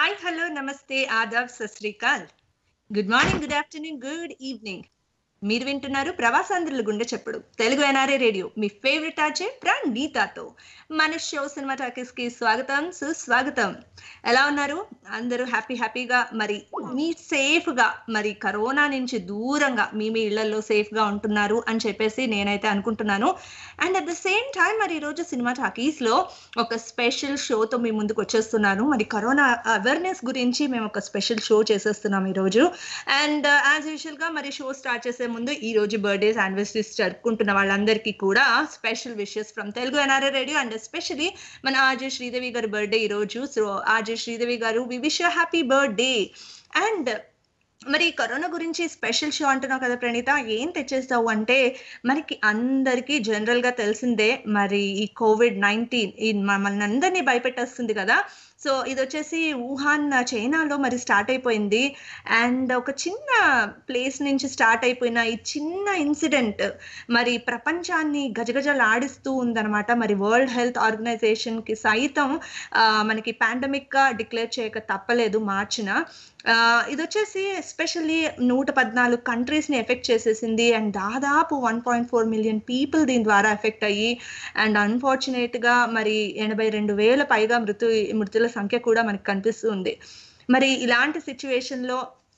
Hi hello namaste adaab Sat Sri Akal good morning good afternoon good evening మీరు వింటున్నారు ప్రవాసాంధ్రుల గుండె చెప్పుడు తెలుగు ఎన్ఆర్ఏ రేడియో మీ ఫేవరెట్ ఆచే ప్రణీతాతో మన షో సినిమా టాకీస్ కి స్వాగతం సుస్వాగతం ఎలా ఉన్నారు అందరూ హ్యాపీ హ్యాపీగా మరి మీ సేఫ్ గా మరి కరోనా నుంచి దూరంగా మీ మీ ఇళ్లలో సేఫ్ గా ఉంటున్నారు అని చెప్పేసి నేనైతే అనుకుంటున్నాను and at the same time మరి ఈరోజు సినిమా టాకీస్ లో ఒక స్పెషల్ షోతో మీ ముందుకు వచ్చేస్తున్నాను మరి కరోనా అవేర్నెస్ గురించి మేము ఒక స్పెషల్ షో చేసేస్తున్నాం ఈరోజు అండ్ యాజ్ యూజువల్ గా మరి షో స్టార్ట్ చేసే ముందు ఈ రోజు బర్త్డేస్ యానివర్సరీస్ జరుపుకుంటున్న వాళ్ళందరికీ కూడా special wishes from Telugu NRA radio and especially మన ఆర్జే శ్రీదేవి గారి బర్త్డే ఈ రోజు సో ఆర్జే శ్రీదేవి గారు we wish happy birthday and మరి కరోనా గురించి స్పెషల్ షో అంటున్నావు కదా ప్రణీత ఏం తెచ్చేస్తావు అంటే మనకి అందరికీ జనరల్ గా తెలిసిందే మరి ఈ కోవిడ్ నైన్టీన్ ఈ మనల్ని అందరినీ భయపెట్టేస్తుంది కదా సో ఇది వచ్చేసి వుహాన్ చైనాలో మరి స్టార్ట్ అయిపోయింది అండ్ ఒక చిన్న ప్లేస్ నుంచి స్టార్ట్ అయిపోయిన ఈ చిన్న ఇన్సిడెంట్ మరి ప్రపంచాన్ని గజగజలాడిస్తూ ఉందన్నమాట మరి వరల్డ్ హెల్త్ ఆర్గనైజేషన్కి సైతం మనకి పాండమిక్గా డిక్లేర్ చేయక తప్పలేదు మార్చిన ఇది వచ్చేసి ఎస్పెషల్లీ నూట పద్నాలుగు కంట్రీస్ని ఎఫెక్ట్ చేసేసింది అండ్ దాదాపు one point four million people దీని ద్వారా ఎఫెక్ట్ అయ్యి అండ్ అన్ఫార్చునేట్గా మరి ఎనభై రెండు వేల పైగా మృతు మృతుల సంఖ్య కూడా మనకి కనిపిస్తుంది మరి ఇలాంటి సిచ్యువేషన్లో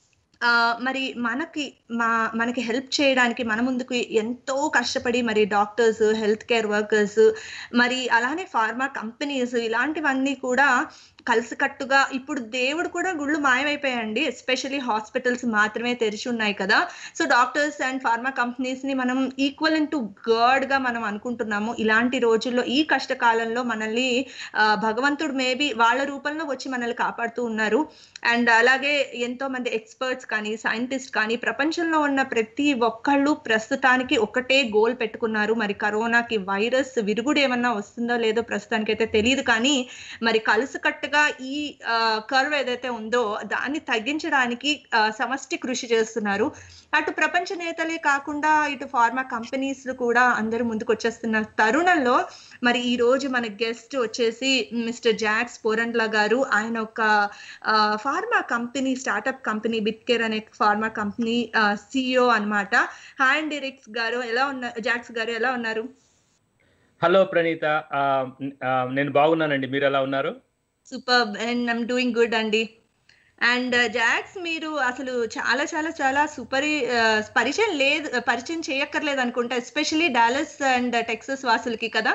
మరి మనకి మా మనకి హెల్ప్ చేయడానికి మన ముందుకు ఎంతో కష్టపడి మరి డాక్టర్స్ హెల్త్ కేర్ వర్కర్స్ మరి అలానే ఫార్మా కంపెనీస్ ఇలాంటివన్నీ కూడా కలిసికట్టుగా ఇప్పుడు దేవుడు కూడా గుళ్ళు మాయమైపోయాయండి ఎస్పెషలీ హాస్పిటల్స్ మాత్రమే తెరిచి ఉన్నాయి కదా so doctors and pharma companies ని మనం ఈక్వల్ టు గాడ్ గా మనం అనుకుంటున్నాము ఇలాంటి రోజుల్లో ఈ కష్టకాలంలో మనల్ని భగవంతుడు మేబీ వాళ్ళ రూపంలో వచ్చి మనల్ని కాపాడుతూ ఉన్నారు అండ్ అలాగే ఎంతో మంది ఎక్స్పర్ట్స్ కానీ సైంటిస్ట్ కానీ ప్రపంచంలో ఉన్న ప్రతి ఒక్కళ్ళు ప్రస్తుతానికి ఒకటే గోల్ పెట్టుకున్నారు మరి కరోనాకి వైరస్ విరుగుడు ఏమన్నా వస్తుందో లేదో ప్రస్తుతానికి అయితే తెలియదు కానీ మరి కలుసుకట్టుగా ఈ కర్వ్ ఏదైతే ఉందో దాన్ని తగ్గించడానికి సమష్టి కృషి చేస్తున్నారు అటు ప్రపంచ నేతలే కాకుండా ఇటు ఫార్మా కంపెనీస్ కూడా అందరూ ముందుకు వచ్చేస్తున్న తరుణంలో మరి ఈ రోజు మన గెస్ట్ వచ్చేసి మిస్టర్ జాక్స్ పోరండ్లా గారు ఆయన ఒక pharma company startup company Bitcare అనే ఫార్మా కంపెనీ సిఇఓ అనమాట హాయ్ అండి రిక్స్ గారు ఎలా ఉన్నారు జాక్స్ గారు ఎలా ఉన్నారు హలో ప్రణీత నేను బాగున్నానండి మీరు ఎలా ఉన్నారు super and I'm doing good అండి అండ్ జాక్స్ మీరు అసలు చాలా చాలా చాలా సూపర్ పరిచయం లేదు పరిచయం చేయక్కర్లేదు అనుకుంటా ఎస్పెషలీ డాలస్ అండ్ టెక్సస్ వాసులకి కదా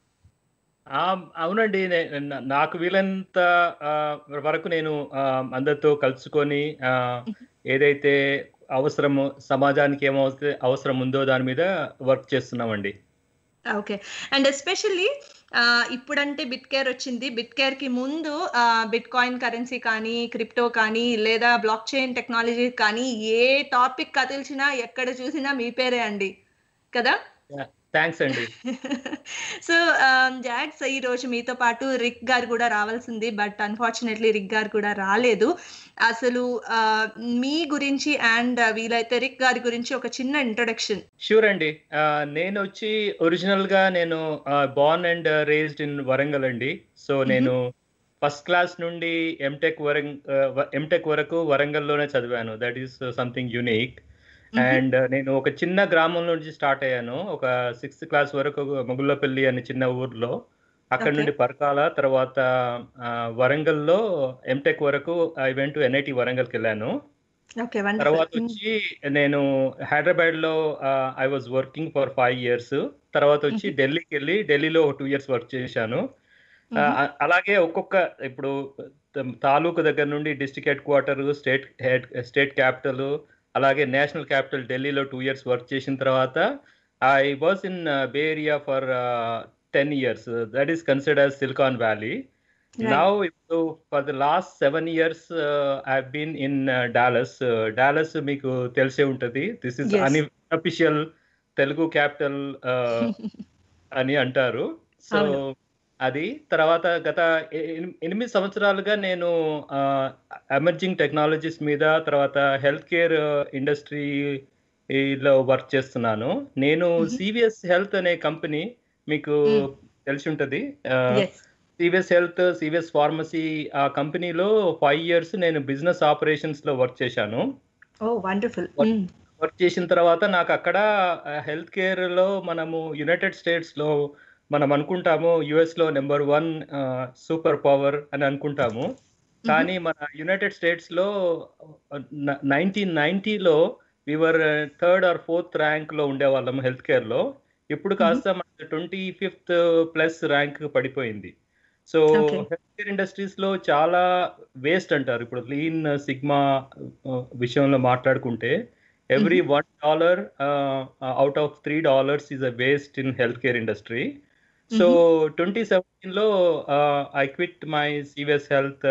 అవునండి నాకు వీలంత వరకు నేను అందరితో కలుసుకొని ఏదైతే అవసరము సమాజానికి ఏమవుతే అవసరం ఉందో దాని మీద వర్క్ చేస్తున్నామండి ఓకే అండ్ ఎస్పెషల్లీ ఇప్పుడంటే బిట్ కేర్ వచ్చింది బిట్ కేర్ కి ముందు బిట్ కాయిన్ కరెన్సీ కానీ క్రిప్టో కానీ లేదా బ్లాక్ చైన్ టెక్నాలజీ కానీ ఏ టాపిక్ కదిల్చినా ఎక్కడ చూసినా మీ పేరే అండి కదా థ్యాంక్స్ అండి సో జాక్స్ ఈ రోజు మీతో పాటు రిక్ గారు కూడా రావాల్సింది బట్ అన్ఫార్చునేట్లీ రిక్ గారు కూడా రాలేదు అసలు మీ గురించి అండ్ వీలైతే రిక్ గారి గురించి ఒక చిన్న ఇంట్రొడక్షన్ షూర్ అండి నేను వచ్చి ఒరిజినల్ గా నేను born and raised in Warangal అండి సో నేను ఫస్ట్ క్లాస్ నుండి ఎంటెక్ వరంగ్ ఎంటెక్ వరకు వరంగల్లోనే చదివాను that is something unique and నేను ఒక చిన్న గ్రామం నుంచి స్టార్ట్ అయ్యాను ఒక సిక్స్త్ క్లాస్ వరకు మొగుళ్ళపల్లి అనే చిన్న ఊర్లో అక్కడ నుండి పరకాల తర్వాత వరంగల్లో ఎంటెక్ వరకు ఐ వెంట్ టు ఎన్ఐటి వరంగల్కి వెళ్ళాను తర్వాత వచ్చి నేను హైదరాబాద్ లో I was working for five years తర్వాత వచ్చి ఢిల్లీకి వెళ్ళి ఢిల్లీలో ఒక టూ ఇయర్స్ వర్క్ చేశాను అలాగే ఒక్కొక్క ఇప్పుడు తాలూకు దగ్గర నుండి district headquarter state head state capital అలాగే నేషనల్ క్యాపిటల్ ఢిల్లీలో టూ ఇయర్స్ వర్క్ చేసిన తర్వాత I was in Bay Area for ten years that is consider as Silicon Valley now ఇప్పుడు for the last seven years I been in Dallas Dallas మీకు తెలిసే ఉంటుంది this is unofficial Telugu capital అని అంటారు so అది తర్వాత గత ఎనిమిది సంవత్సరాలుగా నేను ఎమర్జింగ్ టెక్నాలజీస్ మీద తర్వాత హెల్త్ కేర్ ఇండస్ట్రీలో వర్క్ చేస్తున్నాను నేను సివిఎస్ హెల్త్ అనే కంపెనీ మీకు తెలిసి ఉంటుంది సివిఎస్ హెల్త్ సివిఎస్ ఫార్మసీ ఆ కంపెనీలో ఫైవ్ ఇయర్స్ నేను బిజినెస్ ఆపరేషన్స్ లో వర్క్ చేశాను ఓ వండర్ఫుల్ వర్క్ చేసిన తర్వాత నాకు అక్కడ హెల్త్ కేర్ లో మనము యునైటెడ్ స్టేట్స్ లో మనం అనుకుంటాము యుఎస్ లో నెంబర్ వన్ సూపర్ పవర్ అని అనుకుంటాము కానీ మన యునైటెడ్ స్టేట్స్ లో నైన్టీన్ నైన్టీలో we were third or fourth rank లో ఉండేవాళ్ళం హెల్త్ కేర్ లో ఇప్పుడు కాస్త మన ట్వంటీ ఫిఫ్త్ ప్లస్ ర్యాంక్ పడిపోయింది so Okay. Health care industries లో చాలా వేస్ట్ అంటారు ఇప్పుడు లీన్ సిగ్మా విషయంలో మాట్లాడుకుంటే every one dollar out of three dollars is a waste in health care industry so twenty seventeen లో I quit my CVS health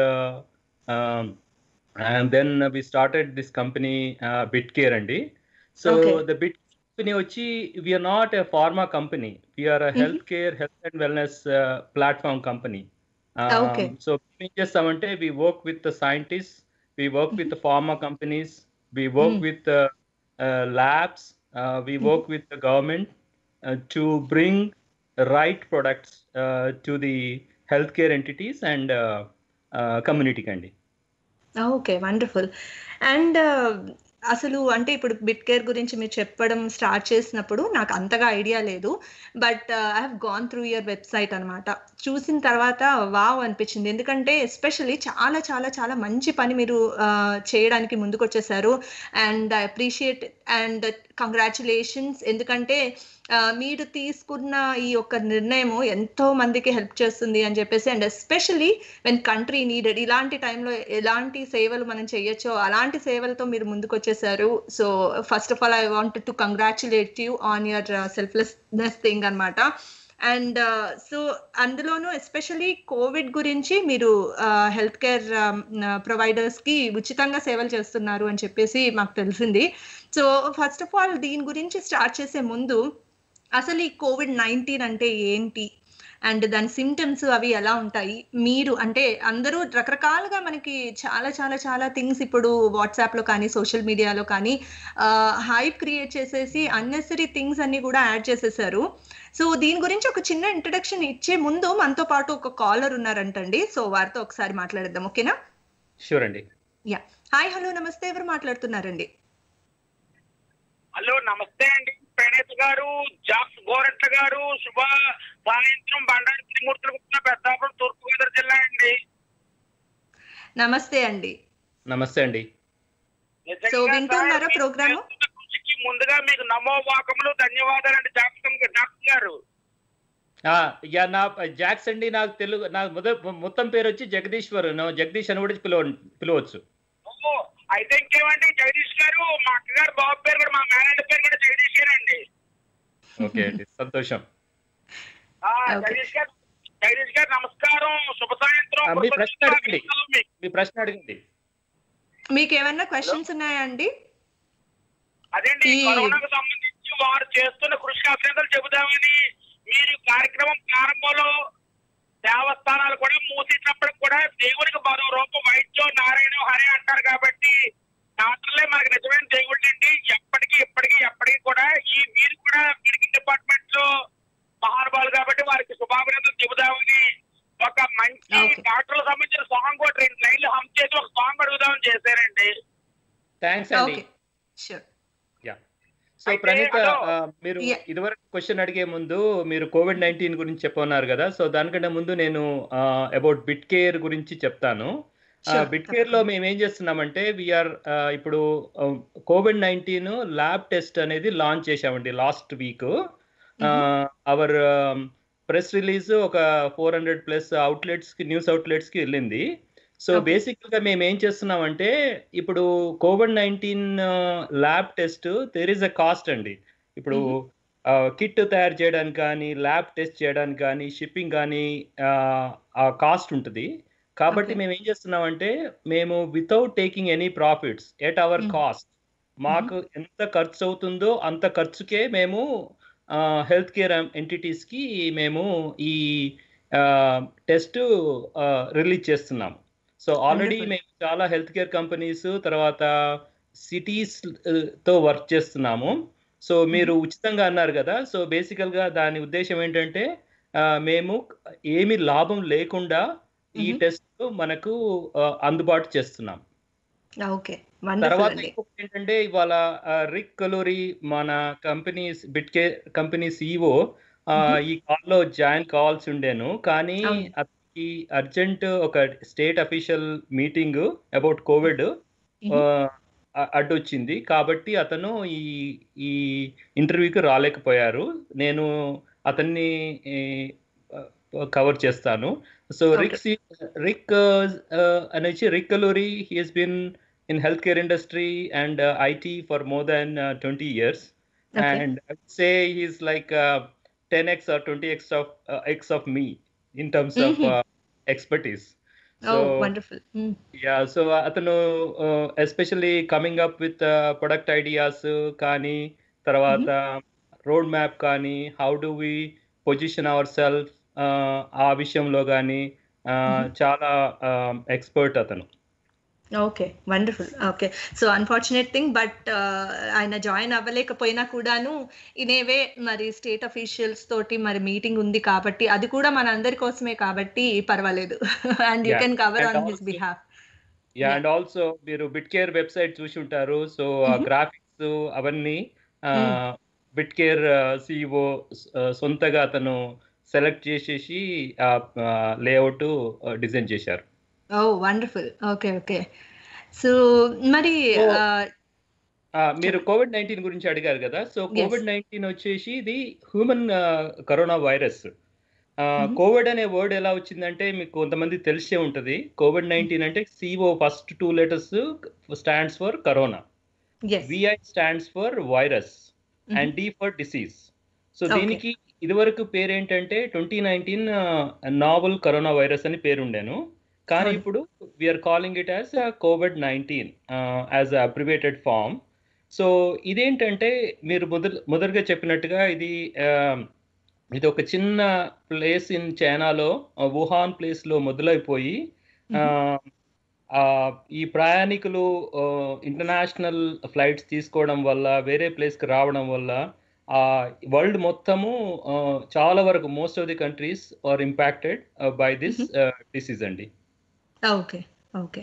and then we started this company bit Care అండి so Okay. The Bit company వచ్చి we are not a pharma company we are health care health and wellness platform company Okay. So ఏం చేస్తామంటే we work with scientist we work with pharma companies we work Mhm. With labs we work with the government to bring right products to the health care entities and కమ్యూనిటీకి అండి okay wonderful and అసలు అంటే ఇప్పుడు bit care గురించి మీరు చెప్పడం start చేసినప్పుడు నాకు అంతగా ఐడియా లేదు but I have gone through your website అనమాట చూసిన తర్వాత వావ్ అనిపించింది ఎందుకంటే ఎస్పెషల్లీ చాలా చాలా చాలా మంచి పని మీరు uh, చేయడానికి ముందుకు వచ్చేసారు and I appreciate and congratulations ఎందుకంటే uh, మీరు తీసుకున్న ఈ యొక్క నిర్ణయము ఎంతో మందికి హెల్ప్ చేస్తుంది అని చెప్పేసి and especially when country needed ఇలాంటి టైంలో ఎలాంటి సేవలు మనం చేయొచ్చో అలాంటి సేవలతో మీరు ముందుకు వచ్చేసారు so first of all I want to congratulate you on your selflessness thing అనమాట అండ్ సో అందులోనూ ఎస్పెషలీ కోవిడ్ గురించి మీరు హెల్త్ కేర్ ప్రొవైడర్స్కి ఉచితంగా సేవలు చేస్తున్నారు అని చెప్పేసి మాకు తెలిసింది సో ఫస్ట్ ఆఫ్ ఆల్ దీని గురించి స్టార్ట్ చేసే ముందు అసలు ఈ కోవిడ్ నైన్టీన్ అంటే ఏంటి అండ్ దాని సిమ్టమ్స్ అవి ఎలా ఉంటాయి మీరు అంటే అందరూ రకరకాలుగా మనకి చాలా చాలా చాలా థింగ్స్ ఇప్పుడు వాట్సాప్లో కానీ సోషల్ మీడియాలో కానీ హైప్ క్రియేట్ చేసేసి అన్నెసరీ థింగ్స్ అన్ని కూడా యాడ్ చేసేసారు సో దీని గురించి ఒక చిన్న ఇంట్రడక్షన్ ఇచ్చే ముందు మనతో పాటు ఒక కాలర్ ఉన్నారంటండి సో వారితో ఒకసారి మాట్లాడేద్దాం ఓకేనా షూర్ అండి యా హాయ్ హలో నమస్తే ఎవరు మాట్లాడుతున్నారండి హలో నమస్తే అండి ప్రణీత్ గారు జాక్స్ గోరెట్ల గారు శుభ సాయంత్రం బండారు త్రిమూర్తుల గుప్త పెద్దాపురం తూర్పుగోదావరి జిల్లా అండి నమస్తే అండి నమస్తే అండి నిజంగా సో వింటున్నారా సార్, ప్రోగ్రాము? మీరు చేస్తున్న కృషికి ముందుగా మీకు నమో వాకములు ధన్యవాదాలండి జాక్సన్ జాక్సన్ గారు ఆ, యా నా జాక్స్ అండి నాకు తెలుగు నా మొద మొత్తం పేరు వచ్చి జగదీశ్వర్ నో- జగదీష్ అని కూడా పిలవ పిలవచ్చు ఓ అయితే ఇంకేమండి జగదీష్ గారు మా అక్కగారు బాబు పేరు కూడా మా మేనేజర్ పేరు కూడా జగదీష్ గారండి ఓకే అండి సంతోషం ఆ, Okay. జగదీష్ గారు జగదీష్ గారు నమస్కారం శుభ సాయంత్రం ఆ, మీ ప్రశ్న అడగండి. మీకు. మీ ప్రశ్న అడగండి మీకు ఏమన్నా క్వశ్చన్స్ ఉన్నాయా అండి అదేంటి ఈ- కరోనాకు సంబంధించి వారు చేస్తున్న కృషి అభినందనలు చెబుదామని మీరు కార్యక్రమం ప్రారంభంలో దేవస్థానాలు కూడా మూసేటప్పుడు కూడా దేవునికి మరో రూపం వైద్యం నారాయణ హరి అంటారు కాబట్టి డాక్టర్లే మనకి నిజమైన దేవుళ్ళు అండి ఎప్పటికీ ఇప్పటికీ ఎప్పటికీ కూడా ఈ మీరు కూడా మెడికల్ డిపార్ట్మెంట్ లో మహానుభావులు కాబట్టి వారికి శుభాభినందనలు చెబుదామని ఒక మంచి Okay. డాక్టర్లకు సంబంధించిన సాంగ్ కూడా రెండు లైన్లు హమ్ చేసి ఒక సాంగ్ అడుగుదామని చేశారండి థ్యాంక్స్ అండి ఓకే షూర్ యా సో అయితే, ప్రణీత హలో. ఆ, మీరు Yeah. ఇదివరకు క్వశ్చన్ అడిగే ముందు మీరు కోవిడ్ నైన్టీన్ గురించి చెప్పన్నారు కదా సో దానికంటే ముందు నేను అబౌట్ బిట్ కేర్ గురించి చెప్తాను Sure. బిట్ కేర్ లో మేము ఏం చేస్తున్నామంటే వీఆర్ ఇప్పుడు కోవిడ్ నైన్టీన్ ల్యాబ్ టెస్ట్ అనేది లాంచ్ చేశామండి last week our press release ఒక ఫోర్ హండ్రెడ్ ప్లస్ అవుట్లెట్స్ కి న్యూస్ అవుట్లెట్స్ కి వెళ్ళింది సో Okay. బేసిక్ గా మేము ఏం చేస్తున్నామంటే ఇప్పుడు covid nineteen lab test there is a cost అండి ఇప్పుడు కిట్ తయారు చేయడానికి కానీ ల్యాబ్ టెస్ట్ చేయడానికి కానీ షిప్పింగ్ కానీ ఆ కాస్ట్ ఉంటుంది కాబట్టి Okay. మేము ఏం చేస్తున్నామంటే మేము without taking any profits at our Mhm. Cost మాకు ఎంత ఖర్చు అవుతుందో అంత ఖర్చుకే మేము హెల్త్ కేర్ ఎంటిటీస్ కి మేము ఈ టెస్ట్ రిలీజ్ చేస్తున్నాము సో ఆల్రెడీ Wonderful. మేము చాలా హెల్త్ కేర్ కంపెనీస్ తర్వాత సిటీస్ తో వర్క్ చేస్తున్నాము సో మీరు ఉచితంగా అన్నారు కదా సో బేసికల్ గా దాని ఉద్దేశం ఏంటంటే ఆ, మేము ఏమి లాభం లేకుండా ఈ మ్మ్. టెస్ట్ మనకు ఆ, అందుబాటు చేస్తున్నాం ఓకే వండర్ఫుల్ తర్వాత అండి ఇంకొకటి ఏంటంటే ఇవాళ ఆ, రిక్ కలోరీ మన కంపెనీ బిట్కే కంపెనీ సిఇఓ మ్మ్. ఈ కాల్లో జాయిన్ కావాల్సి ఉండేను కానీ అవును. అతనికి అర్జెంట్ ఒక state official meeting about covid మ్మ్. అడ్డొచ్చింది కాబట్టి అతను ఈ ఈ ఇంటర్వ్యూకి రాలేకపోయారు నేను అతన్ని కవర్ చేస్తాను సో Okay. రిక్ రిక్ అనేసి Rick Kaluri he's been in health care industry and IT for more than twenty years Okay. and I would say he's like uh, 10x or 20x of uh, x of me in terms of Mhm. uh, expertise. Oh So wonderful yeah, so అతను uh, especially coming up with uh, product ideas కానీ తర్వాత road map కానీ how do we position our self ఆ విషయంలో కానీ Mhm. చాలా expert అతను okay wonderful okay so unfortunate thing but ఆయన జాయిన్ అవ్వలేకపోయినా కూడాను ఇనేవే మరి స్టేట్ అఫీషియల్స్ తోటి మరి మీటింగ్ ఉంది కాబట్టి అది కూడా మన అందరి కోసమే కాబట్టి పర్వాలేదు and you Yeah. Can cover And on his also- behalf yeah Yeah. And also మీరు బిట్ కేర్ వెబ్సైట్ చూసి ఉంటారు సో Mhm. గ్రాఫిక్స్ అవన్నీ Mm. బిట్ కేర్ సిఇఓ సొంతగా అతను సెలెక్ట్ చేసేసి లేఅవుట్ డిజైన్ చేశారు oh wonderful okay okay so మరి So, uh, ఆ, మీరు కోవిడ్ నైన్టీన్ గురించి అడిగారు కదా సో Yes. కోవిడ్ నైన్టీన్ వచ్చేసి ఇది human corona virus Mhm. Covid అనే వర్డ్ ఎలా వచ్చిందంటే మీకు కొంతమంది తెలిసే ఉంటది కోవిడ్ నైన్టీన్ అంటే CO first two letters stands for corona yes. VI stands for virus Mhm. And D for disease so Okay. దీనికి ఇదివరకు పేరు ఏంటంటే twenty nineteen novel corona virus అని పేరు ఉండేను కానీ అవును. ఇప్పుడు we are calling it as covid nineteen as abbreviated form so ఇదేంటంటే మీరు మొదలు మొదలుగా చెప్పినట్టుగా ఇది uh, ఇది ఒక చిన్న ప్లేస్ ఇన్ చైనాలో వుహాన్ ప్లేస్ లో మొదలైపోయి Mhm. uh, ఆ, ఈ ప్రయాణికులు ఇంటర్నేషనల్ ఫ్లైట్స్ తీసుకోవడం వల్ల వేరే ప్లేస్కి రావడం వల్ల ఆ వరల్డ్ మొత్తము ఆ, చాలా వరకు most of the countries are impacted by this disease అండి ఓకే ఓకే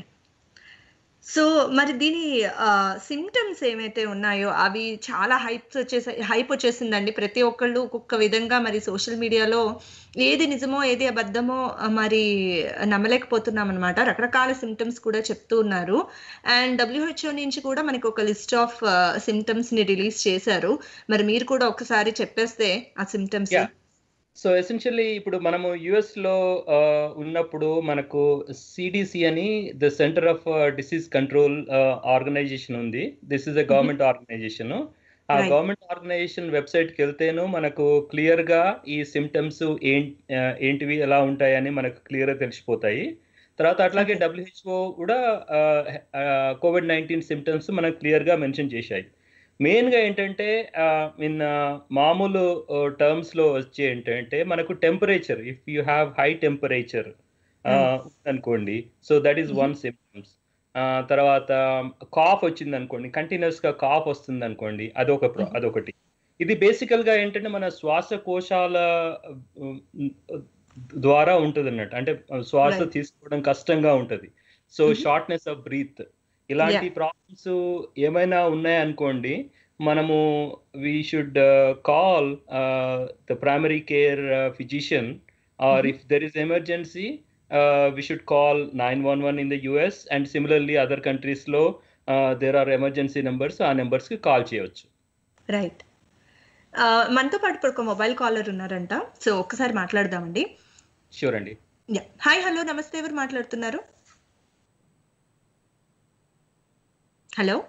సో మరి దీని సిమ్టమ్స్ ఏమైతే ఉన్నాయో అవి చాలా హైప్స్ వచ్చేసి హైప్ వచ్చేసిందండి ప్రతి ఒక్కళ్ళు ఒక్కొక్క విధంగా మరి సోషల్ మీడియాలో ఏది నిజమో ఏది అబద్ధమో ఆ, మరి నమ్మలేకపోతున్నాం అనమాట రకరకాల సిమ్టమ్స్ కూడా చెప్తూ ఉన్నారు అండ్ డబ్ల్యూహెచ్ఓ నుంచి కూడా మనకి ఒక లిస్ట్ ఆఫ్ సిమ్టమ్స్ ని రిలీజ్ చేశారు మరి మీరు కూడా ఒకసారి చెప్పేస్తే ఆ సిమ్టమ్స్ Yeah. సో ఎసెన్షియల్లీ ఇప్పుడు మనము యుఎస్ లో ఆ, ఉన్నప్పుడు మనకు సిడిసి అని the center of disease control organization ఉంది this is a government organization ఆ Right. గవర్నమెంట్ ఆర్గనైజేషన్ వెబ్సైట్ కి వెళ్తేను మనకు క్లియర్ గా ఈ సిమ్టమ్స్ ఏంటివి ఎలా ఉంటాయని మనకు క్లియర్ గా తెలిసిపోతాయి తర్వాత అట్లాగే Okay. డబ్ల్యూహెచ్ఓ కూడా కోవిడ్ నైన్టీన్ సిమ్టమ్స్ మనకు క్లియర్ గా మెన్షన్ చేశాయి మెయిన్ గా ఏంటంటే ఇన్ మామూలు టర్మ్స్ లో వచ్చి ఏంటంటే మనకు temperature if you have high temperature అనుకోండి so that is one symptoms తర్వాత కాఫ్ వచ్చింది అనుకోండి కంటిన్యూస్ గా కాఫ్ వస్తుంది అనుకోండి అదొక ప్ర- Mhm. అదొకటి ఇది బేసికల్ గా ఏంటంటే మన శ్వాసకోశాల ఉమ్, ద్వారా ఉంటుంది అన్నట్టు అంటే శ్వాస Right. తీసుకోవడం కష్టంగా ఉంటది so Mhm. Shortness of breath ఇలాంటి ప్రాబ్లమ్స్ ఏమైనా ఉన్నాయనుకోండి మనము we should call the primary care physician or Mhm. If there is emergency we should call nine one one in the US and similarly other కంట్రీస్లో there are emergency numbers ఆ నెంబర్స్కి call చేయవచ్చు right మనతో పాటు ఇప్పుడు ఒక mobile caller ఉన్నారంట so ఒక్కసారి మాట్లాడదామండి షూర్ అండి యా హాయ్ హలో నమస్తే ఎవరు మాట్లాడుతున్నారు hello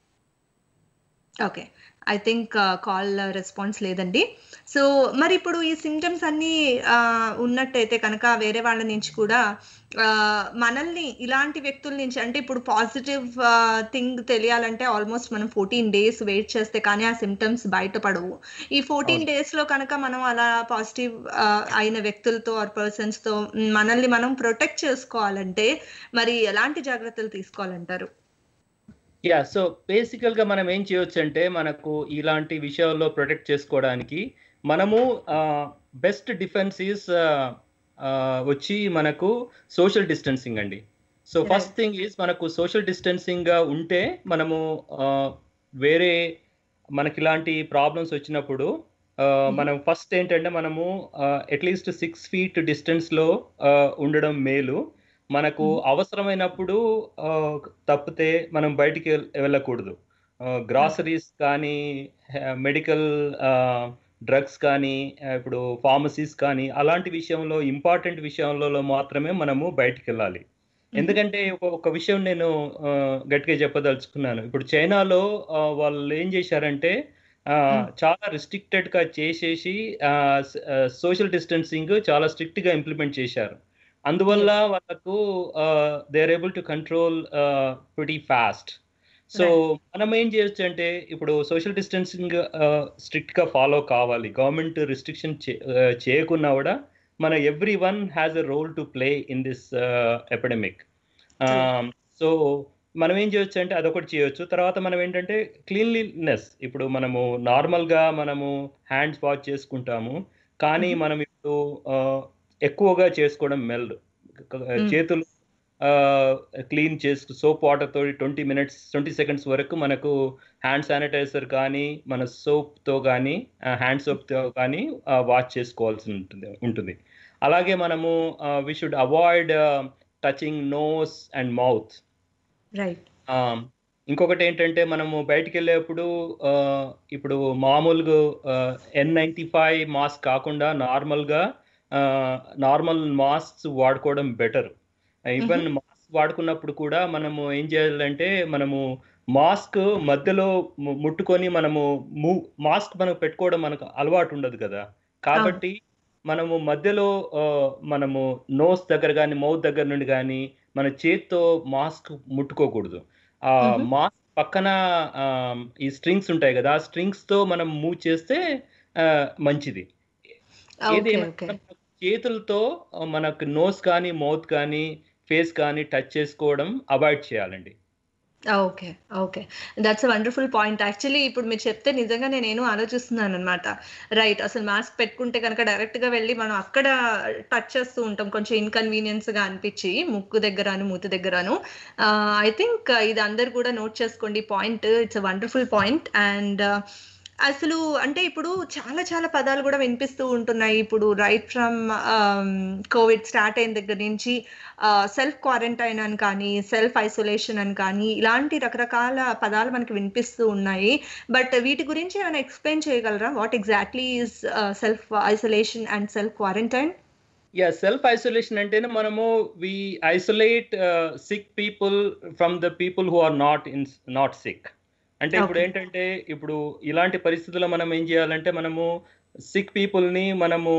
okay I think call response లేదండి సో మరి ఇప్పుడు ఈ సిమ్టమ్స్ అన్నీ ఆ, ఉన్నట్టయితే కనుక వేరే వాళ్ళ నుంచి కూడా ఆ, మనల్ని ఇలాంటి వ్యక్తుల నుంచి అంటే ఇప్పుడు పాజిటివ్ థింగ్ తెలియాలంటే ఆల్మోస్ట్ మనం ఫోర్టీన్ డేస్ వెయిట్ చేస్తే కానీ ఆ సిమ్టమ్స్ బయటపడవు ఈ ఫోర్టీన్ అవును. డేస్ లో కనుక మనం అలా పాజిటివ్ అయిన వ్యక్తులతో ఆర్ పర్సన్స్ తో మ్, మనల్ని మనం ప్రొటెక్ట్ చేసుకోవాలంటే మరి ఎలాంటి జాగ్రత్తలు తీసుకోవాలంటారు యా సో బేసికల్ గా మనం ఏం చేయొచ్చు అంటే మనకు ఇలాంటి విషయాల్లో ప్రొటెక్ట్ చేసుకోవడానికి మనము బెస్ట్ డిఫెన్స్ ఈస్ వచ్చి మనకు సోషల్ డిస్టెన్సింగ్ అండి so Right. First thing is మనకు సోషల్ డిస్టెన్సింగ్ గా ఉంటే మనము ఆ, వేరే మనకి ఇలాంటి ప్రాబ్లమ్స్ వచ్చినప్పుడు ఆ, మనం ఫస్ట్ ఏంటంటే మనము అట్లీస్ట్ సిక్స్ ఫీట్ డిస్టెన్స్ లో ఆ, ఉండడం మేలు మనకు Mhm. అవసరమైనప్పుడు ఆ, తప్పితే మనం బయటికి వెళ్- వెళ్ళకూడదు గ్రాసరీస్ కానీ మెడికల్ డ్రగ్స్ కానీ ఆ, ఇప్పుడు ఫార్మసీస్ కానీ అలాంటి విషయంలో ఇంపార్టెంట్ విషయంలో మాత్రమే మనము బయటికి వెళ్ళాలి ఎందుకంటే ఒక- ఒక విషయం నేను ఆ, గట్టిగా చెప్పదలుచుకున్నాను ఇప్పుడు చైనాలో ఆ, వాళ్ళు ఏం చేశారంటే ఆ, Hmm. చాలా రిస్ట్రిక్టెడ్ గా చేసేసి సోషల్ డిస్టెన్సింగ్ చాలా స్ట్రిక్ట్ గా ఇంప్లిమెంట్ చేశారు అందువల్ల వాళ్ళకు they are able to control pretty fast so మనం ఏం చేయొచ్చు అంటే ఇప్పుడు సోషల్ డిస్టెన్సింగ్ స్ట్రిక్ట్ గా ఫాలో కావాలి గవర్నమెంట్ రిస్ట్రిక్షన్ చేయకున్నా కూడా మన every one has a role to play in this epidemic so మనం ఏం చేయొచ్చు అంటే అదొకటి చేయొచ్చు తర్వాత మనం ఏంటంటే క్లీన్లీనెస్ ఇప్పుడు మనము నార్మల్ గా మనము హ్యాండ్స్ వాష్ చేసుకుంటాము కానీ Mhm. మనం ఇప్పుడు ఆ, ఎక్కువగా చేసుకోవడం మెల్ Mm. చేతులు క్లీన్ చేసుకు సోప్ వాటర్ తోటి ట్వంటీ మినిట్స్ ట్వంటీ సెకండ్స్ వరకు మనకు హ్యాండ్ శానిటైజర్ కానీ మన soap తో కానీ హ్యాండ్ తో కానీ వాష్ చేసుకోవాల్సి ఉంటుంది ఉంటుంది అలాగే మనము we should avoid touching nose and mouth right ఇంకొకటి ఏంటంటే మనము బయటికి వెళ్ళేప్పుడు ఆ, ఇప్పుడు మామూలుగా ఎన్ నైంటీ ఫైవ్ మాస్క్ కాకుండా నార్మల్గా నార్మల్ మాస్క్ వాడుకోవడం బెటర్ ఈవెన్ మాస్క్ వాడుకున్నప్పుడు కూడా మనము ఏం చేయాలంటే మనము మాస్క్ మధ్యలో ము- ముట్టుకొని మనము మాస్క్ మనకు పెట్టుకోవడం మనకు అలవాటు ఉండదు కదా కాబట్టి మనము మధ్యలో ఆ, మనము నోస్ దగ్గర కానీ మౌత్ దగ్గర నుండి కానీ మన చేత్తో మాస్క్ ముట్టుకోకూడదు ఆ Mhm. మాస్క్ పక్కన ఆ, ఈ స్ట్రింగ్స్ ఉంటాయి కదా ఆ స్ట్రింగ్స్ తో మనం మూవ్ చేస్తే ఆ, మంచిది ఓకే ఏదేమైనా ఓకే మనకు చేతులతో ఆ, మనకు నోస్ కానీ మౌత్ కానీ ఫేస్ కానీ టచ్ చేసుకోవడం అవాయిడ్ చేయాలండి okay okay that's a wonderful point actually ఇప్పుడు మీరు చెప్తే నిజంగా నేను ఆలోచిస్తున్నాను అనమాట రైట్ అసలు మాస్క్ పెట్టుకుంటే కనుక డైరెక్ట్ గా వెళ్ళి మనం అక్కడ టచ్ చేస్తూ ఉంటాం కొంచెం ఇన్కన్వీనియన్స్ గా అనిపించి ముక్కు దగ్గరను మూతి దగ్గరను ఐ థింక్ ఇది అందరు కూడా నోట్ చేసుకోండి point it's a wonderful point and అసలు అంటే ఇప్పుడు చాలా చాలా పదాలు కూడా వినిపిస్తూ ఉంటున్నాయి ఇప్పుడు రైట్ ఫ్రమ్ కోవిడ్ స్టార్ట్ అయిన దగ్గర నుంచి సెల్ఫ్ క్వారంటైన్ అని కానీ సెల్ఫ్ ఐసోలేషన్ అని కానీ ఇలాంటి రకరకాల పదాలు మనకి వినిపిస్తూ ఉన్నాయి బట్ వీటి గురించి ఏమైనా ఎక్స్ప్లెయిన్ చేయగలరా what exactly is self isolation and self quarantine yeah self isolation అంటేనే మనము we isolate sick people from the people who are not in not sick అంటే ఇప్పుడు Okay. ఏంటంటే ఇప్పుడు ఇలాంటి పరిస్థితుల్లో మనం ఏం చేయాలంటే మనము సిక్ పీపుల్ని మనము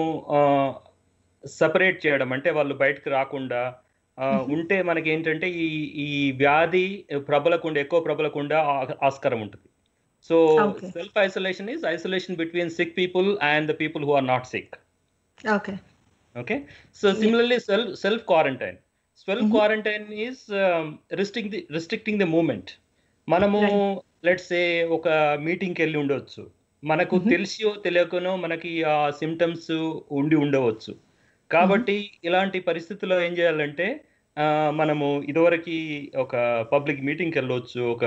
సపరేట్ చేయడం అంటే వాళ్ళు బయటకు రాకుండా ఆ, Mhm. ఉంటే మనకి ఏంటంటే ఈ ఈ వ్యాధి ప్రబలకుండా ఎక్కువ ప్రబలకుండా ఆ- ఆస్కారం ఉంటుంది so Okay. Self isolation is isolation between sick people and the people who are not sick okay okay so similarly self self quarantine self Mhm. quarantine is um, restricting the restricting the movement మనము let's say ఒక మీటింగ్కి వెళ్ళి ఉండవచ్చు మనకు Mhm. తెలిసియో తెలియకనో మనకి ఆ symptoms ఉండి ఉండవచ్చు కాబట్టి ఇలాంటి పరిస్థితుల్లో ఏం చేయాలంటే ఆ, మనము ఇదివరకు ఒక పబ్లిక్ మీటింగ్కి వెళ్ళవచ్చు ఒక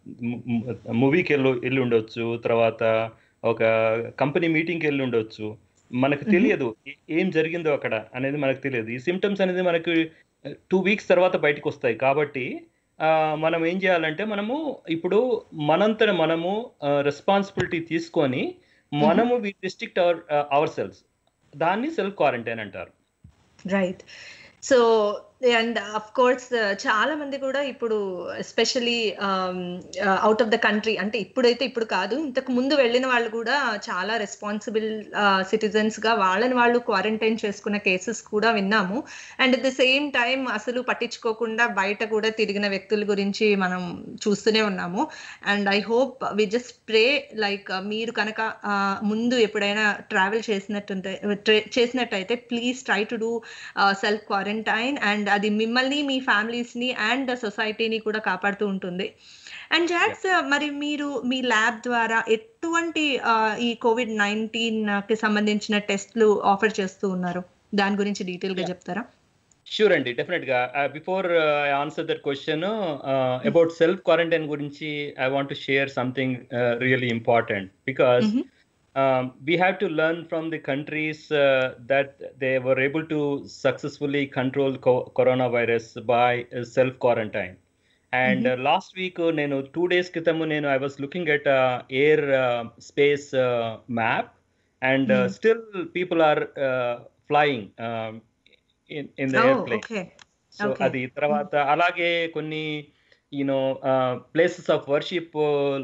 మూవీకి వెళ్ళి వెళ్ళి ఉండొచ్చు తర్వాత ఒక కంపెనీ మీటింగ్కి వెళ్ళి ఉండొచ్చు మనకు Mhm. తెలియదు ఏ- ఏం జరిగిందో అక్కడ అనేది మనకు తెలియదు ఈ సిమ్టమ్స్ అనేది మనకు టూ వీక్స్ తర్వాత బయటకు వస్తాయి కాబట్టి ఆ, మనం ఏం చేయాలంటే మనము ఇప్పుడు మనంతట మనము రెస్పాన్సిబిలిటీ తీసుకొని మనము we district our our selves దాన్ని సెల్ఫ్ క్వారంటైన్ అంటారు right so and of course చాలా మంది కూడా ఇప్పుడు especially out of the country అంటే ఇప్పుడైతే ఇప్పుడు కాదు ఇంతకు ముందు వెళ్ళిన వాళ్ళు కూడా చాలా రెస్పాన్సిబుల్ సిటిజన్స్ గా వాళ్ళని వాళ్ళు క్వారంటైన్ చేసుకున్న కేసెస్ కూడా విన్నాము and at the same time అసలు పట్టించుకోకుండా బయట కూడా తిరిగిన వ్యక్తుల గురించి మనం చూస్తూనే ఉన్నాము and I hope we just pray like మీరు కనుక ముందు ఎప్పుడైనా ట్రావెల్ చేసినట్టుంటే చేసినట్టయితే please try to do self quarantine and అది మిమ్మల్ని మీ ఫ్యామిలీస్ ని అండ్ సొసైటీని కూడా కాపాడుతూ ఉంటుంది అండ్ జాక్స్ మరి మీరు మీ ల్యాబ్ ద్వారా ఎటువంటి ఆ, ఈ కోవిడ్ నైన్టీన్ కి సంబంధించిన టెస్ట్లు ఆఫర్ చేస్తూ ఉన్నారు దాని గురించి డీటెయిల్ గా Yeah. చెప్తారా షూర్ అండి డెఫినెట్ గా before I answer that question about self quarantine గురించి I want to share something really important because Mhm. um, we have to learn from the countries uh, that they were able to successfully control co- coronavirus by uh, self quarantine. And uh, last week, uh, నేను two days క్రితము నేను I was looking at uh, air uh, space uh, map, and uh, Mhm. still people are uh, flying um, in in the airplane. Okay so Okay. అది తర్వాత అలాగే కొన్ని you know places of worship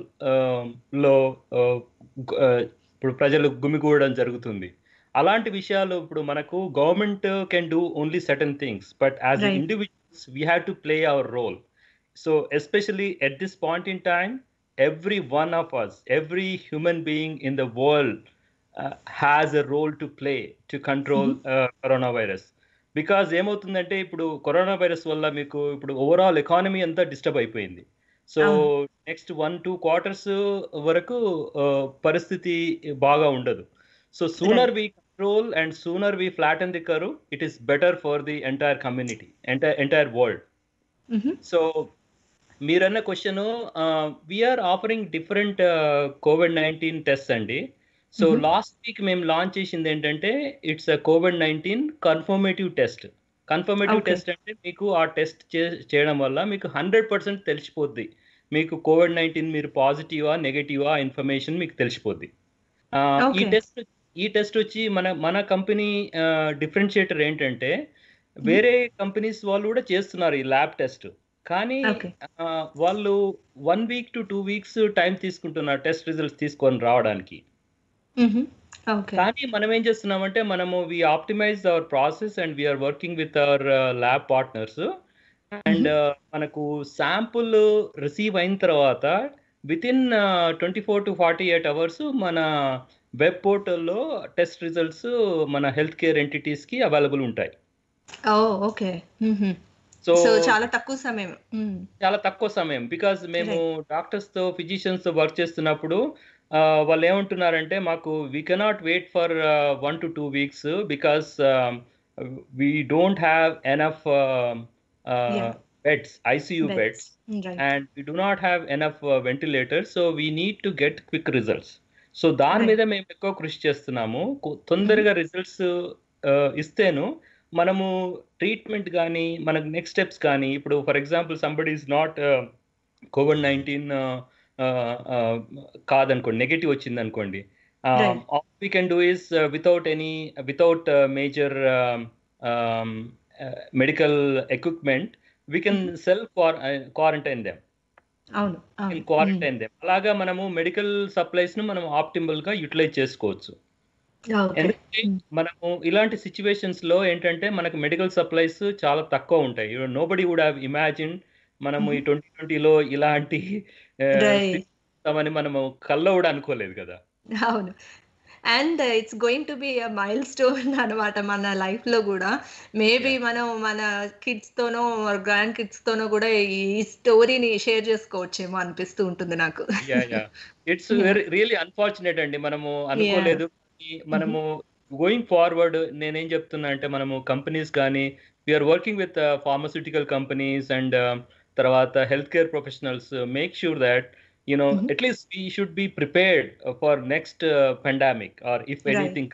లో uh, గు- uh, ఇప్పుడు ప్రజలు గుమిగూడడం జరుగుతుంది అలాంటి విషయాలు ఇప్పుడు మనకు government can do only certain things but as Right. Individuals we have to play our role so especially at this point in time every one of us, every human being in the world uh, has a role to play to control uh, coronavirus. Because ఏమవుతుందంటే ఇప్పుడు corona virus వల్ల మీకు ఇప్పుడు overall economy అంతా disturb అయిపోయింది so అవును. Next one two quarters వరకు uh, పరిస్థితి బాగా ఉండదు so sooner we control and sooner we flatten the curve it is better for the entire community entire entire world so మీరన్న question we're offering different COVID nineteen test అండి so Mhm. Last week మేము launch చేసింది ఏంటంటే it's COVID nineteen confirmative test confirmative Okay. Test అంటే మీకు ఆ test చేయడం వల్ల మీకు హండ్రెడ్ పర్సెంట్ తెలిసిపోద్ది మీకు కోవిడ్ నైన్టీన్ మీరు పాజిటివా నెగటివా ఇన్ఫర్మేషన్ మీకు తెలిసిపోద్ది ఆ, ఈ Okay. టెస్ట్ ఈ టెస్ట్ వచ్చి మన మన కంపెనీ డిఫరెన్షియేటర్ ఏంటంటే వేరే కంపెనీస్ వాళ్ళు కూడా చేస్తున్నారు ఈ ల్యాబ్ టెస్ట్ కానీ Okay. ఆ, వాళ్ళు one week to two weeks time తీసుకుంటున్నారు టెస్ట్ రిజల్ట్స్ తీసుకొని రావడానికి ఓకే కానీ మనం ఏం చేస్తున్నామంటే మనము we optimize our process and we're working with our lab partners and మనకు శాంపుల్ రిసీవ్ అయిన తర్వాత within twenty four to forty eight hours మన వెబ్ పోర్టల్లో టెస్ట్ రిజల్ట్స్ మన హెల్త్ కేర్ ఎంటిటీస్ కి అవైలబుల్ ఉంటాయి ఓ ఓకే సో సో చాలా తక్కువ సమయం Mhm. చాలా తక్కువ సమయం బికాజ్ మేము డాక్టర్స్ తో ఫిజిషియన్స్ తో వర్క్ చేస్తున్నప్పుడు ఆ, వాళ్ళు ఏమంటున్నారంటే మాకు we cannot wait for one to two weeks because we don't have enough Yeah. Beds ICU beds Mm, right. And we do not have enough ventilators so we need to get quick results so దాని Right. మీద మేము ఎక్కువ కృషి చేస్తున్నాము కొ- తొందరగా results ఇస్తేను మనము treatment కానీ మనకు నెక్స్ట్ స్టెప్స్ కానీ ఇప్పుడు for example somebody is not COVID nineteen కాదనుకోండి నెగిటివ్ వచ్చింది అనుకోండి Right. All we can do is without any without major medical equipment we can self quarantine them అవును అవును క్వారంటైన్ దెమ్ అలాగా మనము మెడికల్ సప్లైస్ ను మనం ఆప్టిమల్ గా యూటిలైజ్ చేసుకోవచ్చు ఓకే ఎందుకంటే మనము ఇలాంటి సిచ్యువేషన్స్ లో ఏంటంటే మనకు మెడికల్ సప్లైస్ చాలా తక్కువ ఉంటాయి నో బడి వుడ్ హ్యావ్ ఇమాజిన్ మనము ఈ ట్వంటీ ట్వంటీలో ఇలాంటి Right. అని మనము కల్లో కూడా అనుకోలేదు కదా అవును and it's going to be milestone అనమాట మన లైఫ్ లో కూడా మేబీ మనం మన కిడ్స్ తోనో గ్రాండ్ కిడ్స్ తోనో కూడా ఈ స్టోరీని షేర్ చేసుకోవచ్చేమో అనిపిస్తూ ఉంటుంది నాకు yeah yeah it's Yeah. Very really unfortunate అండి మనము అనుకోలేదు ఈ మనము గోయింగ్ ఫార్వర్డ్ నేనేం చెప్తున్నా అంటే మనము కంపెనీస్ కానీ we're working with pharmaceutical companies and తర్వాత health care professionals make sure that you know Mhm. At least we should be prepared for next pandemic or if Right. Anything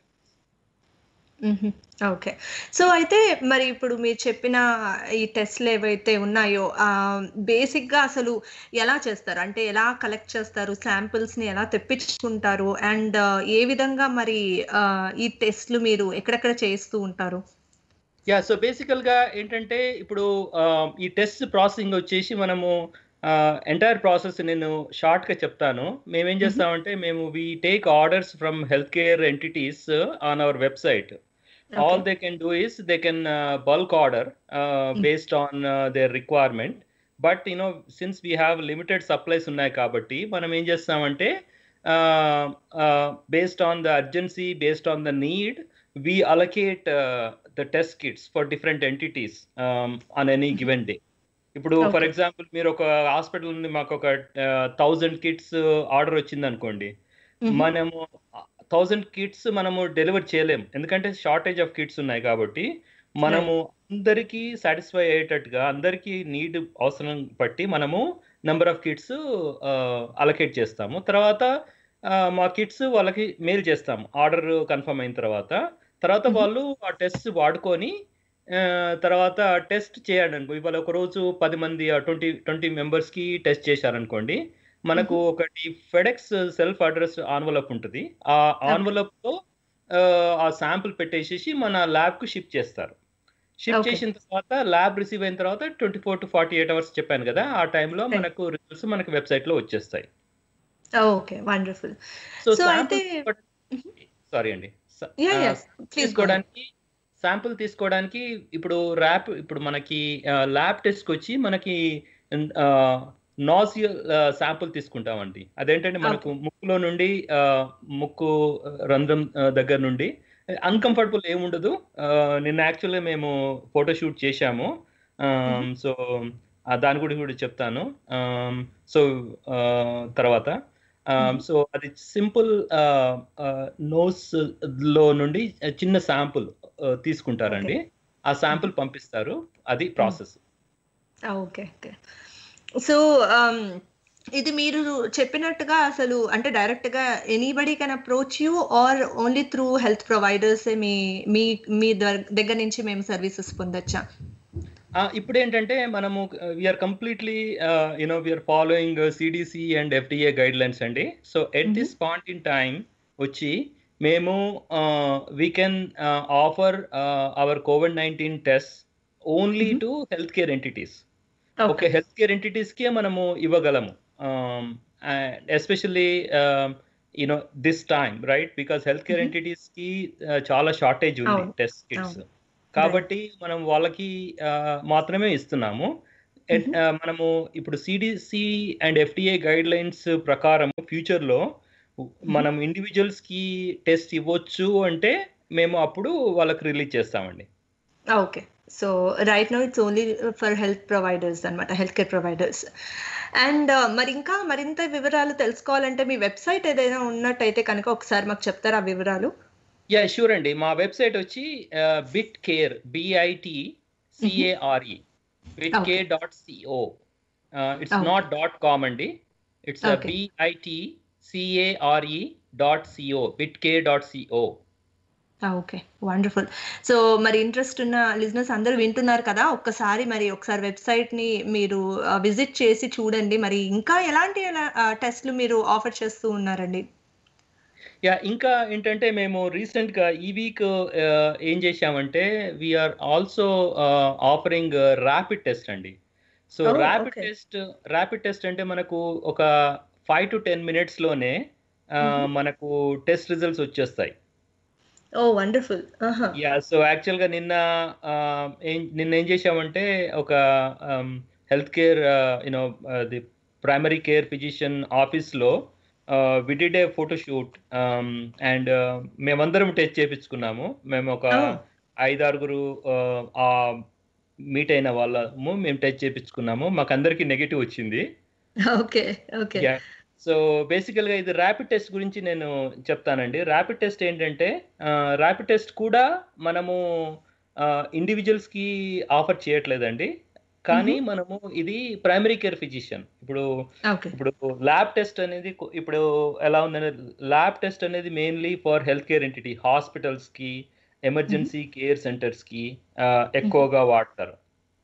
okay so అయితే మరి ఇప్పుడు మీరు చెప్పిన ఈ టెస్ట్లు ఏవైతే ఉన్నాయో బేసిక్ గా అసలు ఎలా చేస్తారు అంటే ఎలా కలెక్ట్ చేస్తారు శాంపిల్స్ ని ఎలా తెప్పించుకుంటారు అండ్ ఏ విధంగా మరి ఆ, ఈ టెస్ట్లు మీరు ఎక్కడెక్కడ చేస్తూ ఉంటారు యా సో బేసికల్ గా ఏంటంటే ఇప్పుడు ఆ, ఈ టెస్ట్ ప్రాసెసింగ్ వచ్చేసి మనము ఎంటైర్ ప్రాసెస్ నేను షార్ట్ గా చెప్తాను మేమేం చేస్తామంటే మేము we take orders from health care entities on our website all they can do is they can uh, bulk order uh, based on uh, their requirement but you know since we have limited supplies ఉన్నాయి కాబట్టి మనం ఏం చేస్తామంటే based on the urgency based on the need we allocate uh, the test kits for different entities on any given day ఇప్పుడు for Okay. Example మీరు ఒక hospital నుండి మాకు ఒక థౌజండ్ కిట్స్ ఆర్డర్ వచ్చింది అనుకోండి Mhm. మనము థౌజండ్ కిట్స్ మనము డెలివర్ చేయలేము ఎందుకంటే షార్టేజ్ ఆఫ్ కిట్స్ ఉన్నాయి కాబట్టి మనము అందరికీ సాటిస్ఫై అయ్యేటట్టుగా అందరికీ నీడ్ అవసరం బట్టి మనము నెంబర్ ఆఫ్ కిట్స్ అలకేట్ చేస్తాము తర్వాత ఆ, మా కిట్స్ వాళ్ళకి మెయిల్ చేస్తాము ఆర్డర్ కన్ఫర్మ్ అయిన తర్వాత తర్వాత Mhm. వాళ్ళు ఆ టెస్ట్ వాడుకొని ఆ, తర్వాత టెస్ట్ చేయండి అనుకో ఇవాళ ఒక రోజు పది మంది ట్వంటీ ట్వంటీ మెంబర్స్ కి టెస్ట్ చేశారనుకోండి మనకు ఒకటి ఫెడెక్స్ సెల్ఫ్ అడ్రస్ ఆన్వలప్ ఉంటుంది ఆ ఆన్వలప్ లో ఆ, ఆ శాంపుల్ పెట్టేసేసి మన ల్యాబ్ కు షిప్ చేస్తారు షిప్ Okay. చేసిన తర్వాత ల్యాబ్ రిసీవ్ అయిన తర్వాత twenty four to forty eight hours చెప్పాను కదా ఆ టైంలో Right. మనకు రిజల్ట్స్ మనకు వెబ్సైట్ లో వచ్చేస్తాయి ఓకే వండర్ఫుల్ సో So, అయితే- సారీ అండి స- యా ఆ, యా ప్లీజ్ తీసుకోవడానికి శాంపుల్ తీసుకోవడానికి ఇప్పుడు ర్యాప్ ఇప్పుడు మనకి ల్యాబ్ టెస్ట్ వచ్చి మనకి నాజియల్ శాంపుల్ తీసుకుంటామండి అదేంటంటే మనకు ముక్కులో నుండి ఆ, ముక్కు ఆ, రంధ్రం ఆ, దగ్గర నుండి అన్కంఫర్టబుల్ ఏముండదు ఆ, నిన్న యాక్చువల్గా మేము ఫోటో షూట్ చేశాము Mhm. సో దాని గురించి కూడా చెప్తాను సో తర్వాత Mhm. సో అది సింపుల్ నోస్ లో నుండి చిన్న శాంపుల్ తీసుకుంటారండి ఆ శాంపుల్ పంపిస్తారు అది ప్రాసెస్ ఓకే ఓకే సో ఇది మీరు చెప్పినట్టుగా అసలు అంటే డైరెక్ట్ గా anybody can approach you or only through health providers మీ మీ మీ దర్- దగ్గర నుంచి మేము సర్వీసెస్ పొందొచ్చా ఇప్పుడు ఏంటంటే మనము we're completely you know we're following CDC and FDA guidelines అండి so at Mhm. This point in time వచ్చి మేము we can offer our COVID nineteen test only Mhm. To health care entities okay health care ఎంటిటీస్కే మనము ఇవ్వగలము especially you know this time right because health care Mhm. Entities కి uh, చాలా shortage ఉంది అవును, test kits అవును. కాబట్టి మనం వాళ్ళకి uh, మాత్రమే ఇస్తున్నాము ఎట్- Mhm. uh, మనము ఇప్పుడు CDC and FDA guidelines ప్రకారం ఫ్యూచర్ లో మనం ఇండివిజువల్స్ కి టెస్ట్ ఇవ్వచ్చు అంటే మేము అప్పుడు వాళ్ళకి రిలీజ్ చేస్తామండి okay so right no it's only for health providers అనమాట హెల్త్ కేర్ ప్రొవైడర్స్ అండ్ మరి ఇంకా మరింత వివరాలు తెలుసుకోవాలంటే మీ వెబ్సైట్ ఏదైనా ఉన్నట్టయితే కనుక ఒకసారి మాకు చెప్తారా ఆ వివరాలు యా షూర్ అండి మా వెబ్సైట్ వచ్చి bit care B I T C A R E bit care dot C O it's Okay. Not dot com అండి it's Okay. B I T C A R E dot C O bit care dot C O okay wonderful so మరి ఇంట్రెస్ట్ ఉన్న లిజినెస్ అందరూ వింటున్నారు కదా ఒక్కసారి మరి ఒకసారి వెబ్సైట్ ని మీరు విజిట్ చేసి చూడండి మరి ఇంకా ఎలాంటి టెస్ట్లు మీరు ఆఫర్ చేస్తూ ఉన్నారండి యా ఇంకా ఏంటంటే మేము రీసెంట్ గా ఈ వీక్ ఏం చేశామంటే we're also offering rapid test అండి so Oh, rapid okay. Test rapid test అంటే మనకు ఒక ఫైవ్ టు టెన్ మినిట్స్ లోనే ఆ, Mhm. మనకు టెస్ట్ రిజల్ట్స్ వచ్చేస్తాయి oh wonderful yeah so actual గా నిన్న ఆ, ఏం నిన్న ఏం చేశామంటే ఒక health care you know the primary care physician office లో we did a photo shoot and మేమందరం టెస్ట్ చేపించుకున్నాము మేము ఒక Oh. ఐదారుగురు ఆ మీట్ అయిన వాళ్ళము మేము టెస్ట్ చేపించుకున్నాము మాకు అందరికి నెగిటివ్ వచ్చింది ఓకే ఓకే సో బేసికల్ గా ఇది ర్యాపిడ్ టెస్ట్ గురించి నేను చెప్తానండి ర్యాపిడ్ టెస్ట్ ఏంటంటే ర్యాపిడ్ టెస్ట్ కూడా మనము ఇండివిజువల్స్ కి ఆఫర్ చేయట్లేదండి కానీ మనము ఇది ప్రైమరీ కేర్ ఫిజిషియన్ ఇప్పుడు ఓకే ఇప్పుడు ల్యాబ్ టెస్ట్ అనేది కొ- ఇప్పుడు ఎలా ఉందంటే ల్యాబ్ టెస్ట్ అనేది mainly for health care entity hospitals కి ఎమర్జెన్సీ కేర్ సెంటర్స్ కి ఆ, ఎక్కువగా వాడతారు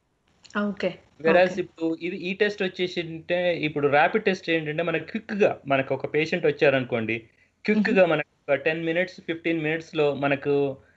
ఓకే వెరాజ్ ఇప్పుడు ఇది ఈ టెస్ట్ వచ్చేసి అంటే ఇప్పుడు ర్యాపిడ్ టెస్ట్ ఏంటంటే మనకి క్విక్ గా మనకు ఒక పేషెంట్ వచ్చారనుకోండి క్విక్ గా మనకు ఒక టెన్ మినిట్స్ ఫిఫ్టీన్ మినిట్స్ లో మనకు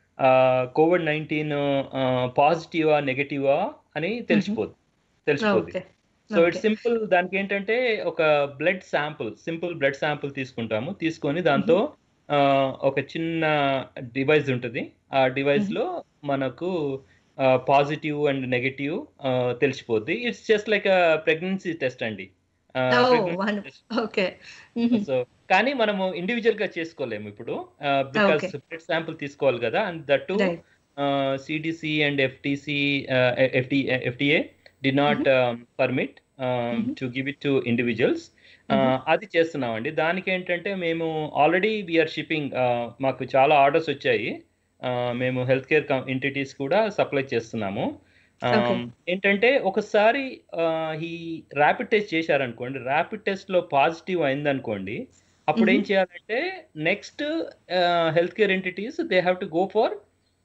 కోవిడ్ నైన్టీన్ పాజిటివా నెగటివా అని తెలిసిపోద్ది తెలిసిపోద్ది ఓకే సో ఇట్స్ సింపుల్ దానికి ఏంటంటే ఒక blood sample simple blood sample తీసుకుంటాము తీసుకొని దాంతో ఆ, ఒక చిన్న డివైస్ ఉంటుంది ఆ డివైస్ లో మనకు పాజిటివ్ అండ్ నెగటివ్ తెలిసిపోద్ది it's just like pregnancy test అండి Oh, wonderful. ఓకే సో కానీ మనము ఇండివిజువల్ గా చేసుకోలేము ఇప్పుడు బికాస్ Okay. బ్లడ్ శాంపుల్ తీసుకోవాలి కదా and that Right. CDC and FTC FT FDA did not permit to give it to individuals అది చేస్తున్నామండి దానికి ఏంటంటే మేము ఆల్రెడీ వీఆర్ షిప్పింగ్ మాకు చాలా ఆర్డర్స్ వచ్చాయి Uh, మేము హెల్త్ కేర్ ఎంటిటీస్ కూడా సప్లై చేస్తున్నాము Okay. ఏంటంటే ఒకసారి ఈ ర్యాపిడ్ టెస్ట్ చేశారనుకోండి ర్యాపిడ్ టెస్ట్ లో పాజిటివ్ అయిందనుకోండి అప్పుడు ఏం Mhm. చేయాలంటే next health care entities they have to go for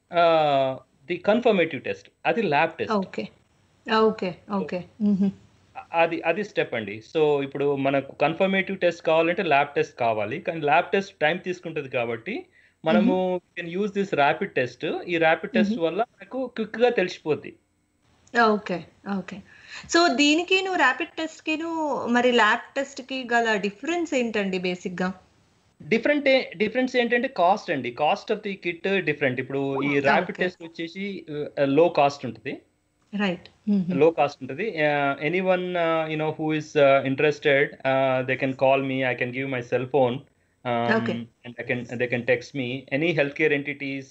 the confirmative test అది lab test okay okay okay అది అది స్టెప్ అండి సో ఇప్పుడు మనకు కన్ఫర్మేటివ్ టెస్ట్ కావాలంటే ల్యాబ్ టెస్ట్ కావాలి కానీ ల్యాబ్ టెస్ట్ టైం తీసుకుంటుంది కాబట్టి మనము can use this rapid test ఈ ర్యాపిడ్ టెస్ట్ Mhm. వల్ల మనకు క్విక్ గా తెలిసిపోద్ది ఓకే ఓకే సో దీనికి నువ్వు ర్యాపిడ్ టెస్ట్ కి మరి ల్యాబ్ టెస్ట్ కి గల డిఫరెన్స్ ఏంటండి బేసిక్ గా డిఫరెంట్ డిఫరెన్స్ ఏంటంటే కాస్ట్ అండి cost of the kit different ఇప్పుడు ఈ ర్యాపిడ్ Okay. టెస్ట్ వచ్చేసి లో కాస్ట్ ఉంటుంది రైట్ లో కాస్ట్ ఉంటుంది anyone you know who is interested they can call me I can give my cell phone Okay. And I can they can text me any health care entities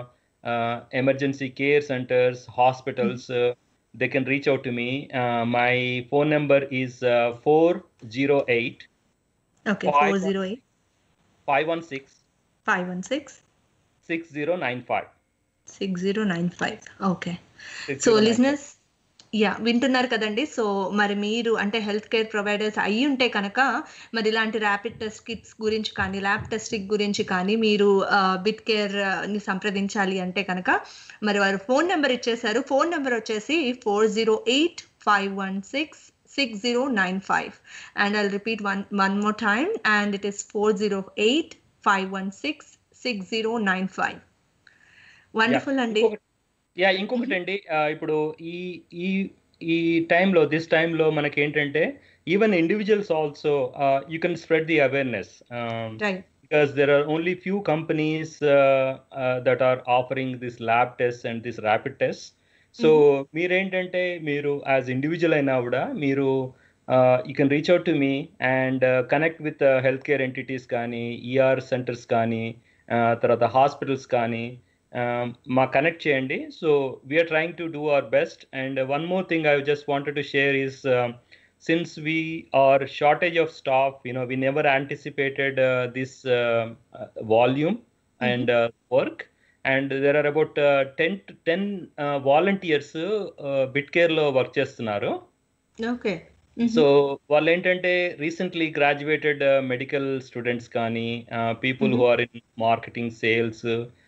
emergency care centers hospitals they can reach out to me my phone number is four zero eight okay Five four one- zero eight five one six five one six six zero nine five six zero nine five okay so listeners yeah వింటున్నారు కదండి so మరి మీరు అంటే health care providers అయ్యి ఉంటే కనుక మరి ఇలాంటి ర్యాపిడ్ టెస్ట్ కిట్స్ గురించి కానీ ల్యాబ్ టెస్టింగ్ గురించి కానీ మీరు బిట్ కేర్ ని సంప్రదించాలి అంటే కనుక మరి వారు ఫోన్ నెంబర్ ఇచ్చేశారు ఫోన్ నెంబర్ వచ్చేసి four zero eight five one six six zero nine five and I'll repeat one one more time and it is four zero eight five one six six zero nine five wonderful అండి yeah ఇంకొకటి అండి ఆ, ఇప్పుడు ఈ ఈ ఈ టైంలో this టైంలో మనకి ఏంటంటే even individuals also you can spread the awareness right because there are only few companies uh, uh, that are offering this lab tests and this rapid tests so మీరేంటంటే మీరు యాజ్ ఇండివిజువల్ అయినా కూడా మీరు you can reach out to me and connect with health care entities కానీ ER centers కానీ uh, తర్వాత hospitals కానీ uh, మా కనెక్ట్ చేయండి so we're trying to do our best and one more thing I just wanted to share is since we are shortage of staff you know we never anticipated uh, this uh, uh, volume and uh, work and there are about uh, 10 to 10 uh, volunteers uh, bitcare లో work చేస్తున్నారు okay so వాళ్ళు ఏంటంటే recently graduated medical students కానీ people who are in marketing sales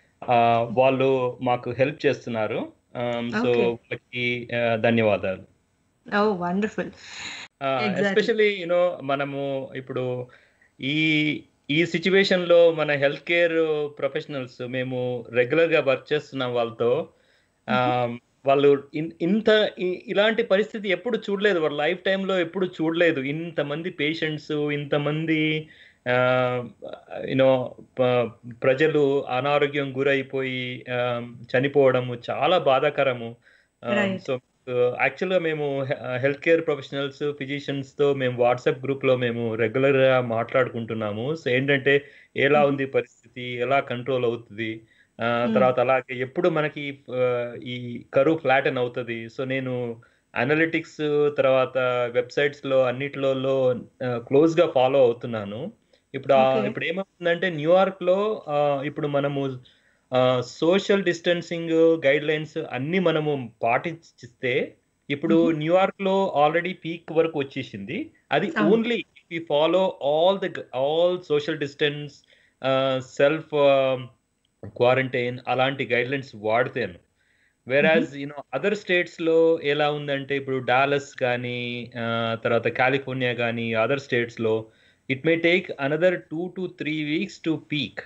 వాళ్ళు మాకు help చేస్తున్నారు so Okay. వాళ్ళకి uh, ధన్యవాదాలు oh wonderful Exactly. Especially you know మనము ఇప్పుడు ఈ ఈ సిచ్యువేషన్ లో మన హెల్త్ కేర్ ప్రొఫెషనల్స్ మేము రెగ్యులర్ గా వర్క్ చేస్తున్నాం వాళ్ళతో ఆ, వాళ్ళు ఇన్- ఇంత ఇ- ఇలాంటి పరిస్థితి ఎప్పుడు చూడలేదు వాళ్ళ లైఫ్ టైంలో ఎప్పుడు చూడలేదు ఇంతమంది పేషెంట్స్ ఇంతమంది యూనో ప్రజలు అనారోగ్యం గురైపోయి ఆ, చనిపోవడము చాలా బాధాకరము Right. సో యాక్చువల్గా మేము హెల్త్ కేర్ ప్రొఫెషనల్స్ ఫిజిషియన్స్ తో మేము వాట్సాప్ గ్రూప్ లో మేము రెగ్యులర్ గా మాట్లాడుకుంటున్నాము సో ఏంటంటే ఎలా ఉంది పరిస్థితి ఎలా కంట్రోల్ అవుతుంది ఆ, తర్వాత అలాగే ఎప్పుడు మనకి ఆ, ఈ కరువు ఫ్లాటన్ అవుతుంది సో నేను అనలిటిక్స్ తర్వాత వెబ్సైట్స్ లో అన్నిటిలో క్లోజ్ గా ఫాలో అవుతున్నాను ఇప్పుడు ఆ- Okay. ఇప్పుడు ఏమవుతుందంటే న్యూయార్క్ లో ఆ, ఇప్పుడు మనము సోషల్ డిస్టెన్సింగ్ గైడ్ లైన్స్ అన్ని మనము పాటిస్తే ఇప్పుడు Mhm. న్యూయార్క్ లో ఆల్రెడీ పీక్ వరకు వచ్చేసింది అది అవును. Only we follow all the all social distance self quarantine అలాంటి గైడ్ లైన్స్ వాడితేను వెరాజ్ యూనో అదర్ స్టేట్స్ లో ఎలా ఉందంటే ఇప్పుడు డాలస్ కానీ తర్వాత కాలిఫోర్నియా కానీ అదర్ స్టేట్స్ లో it may take another two to three weeks to peak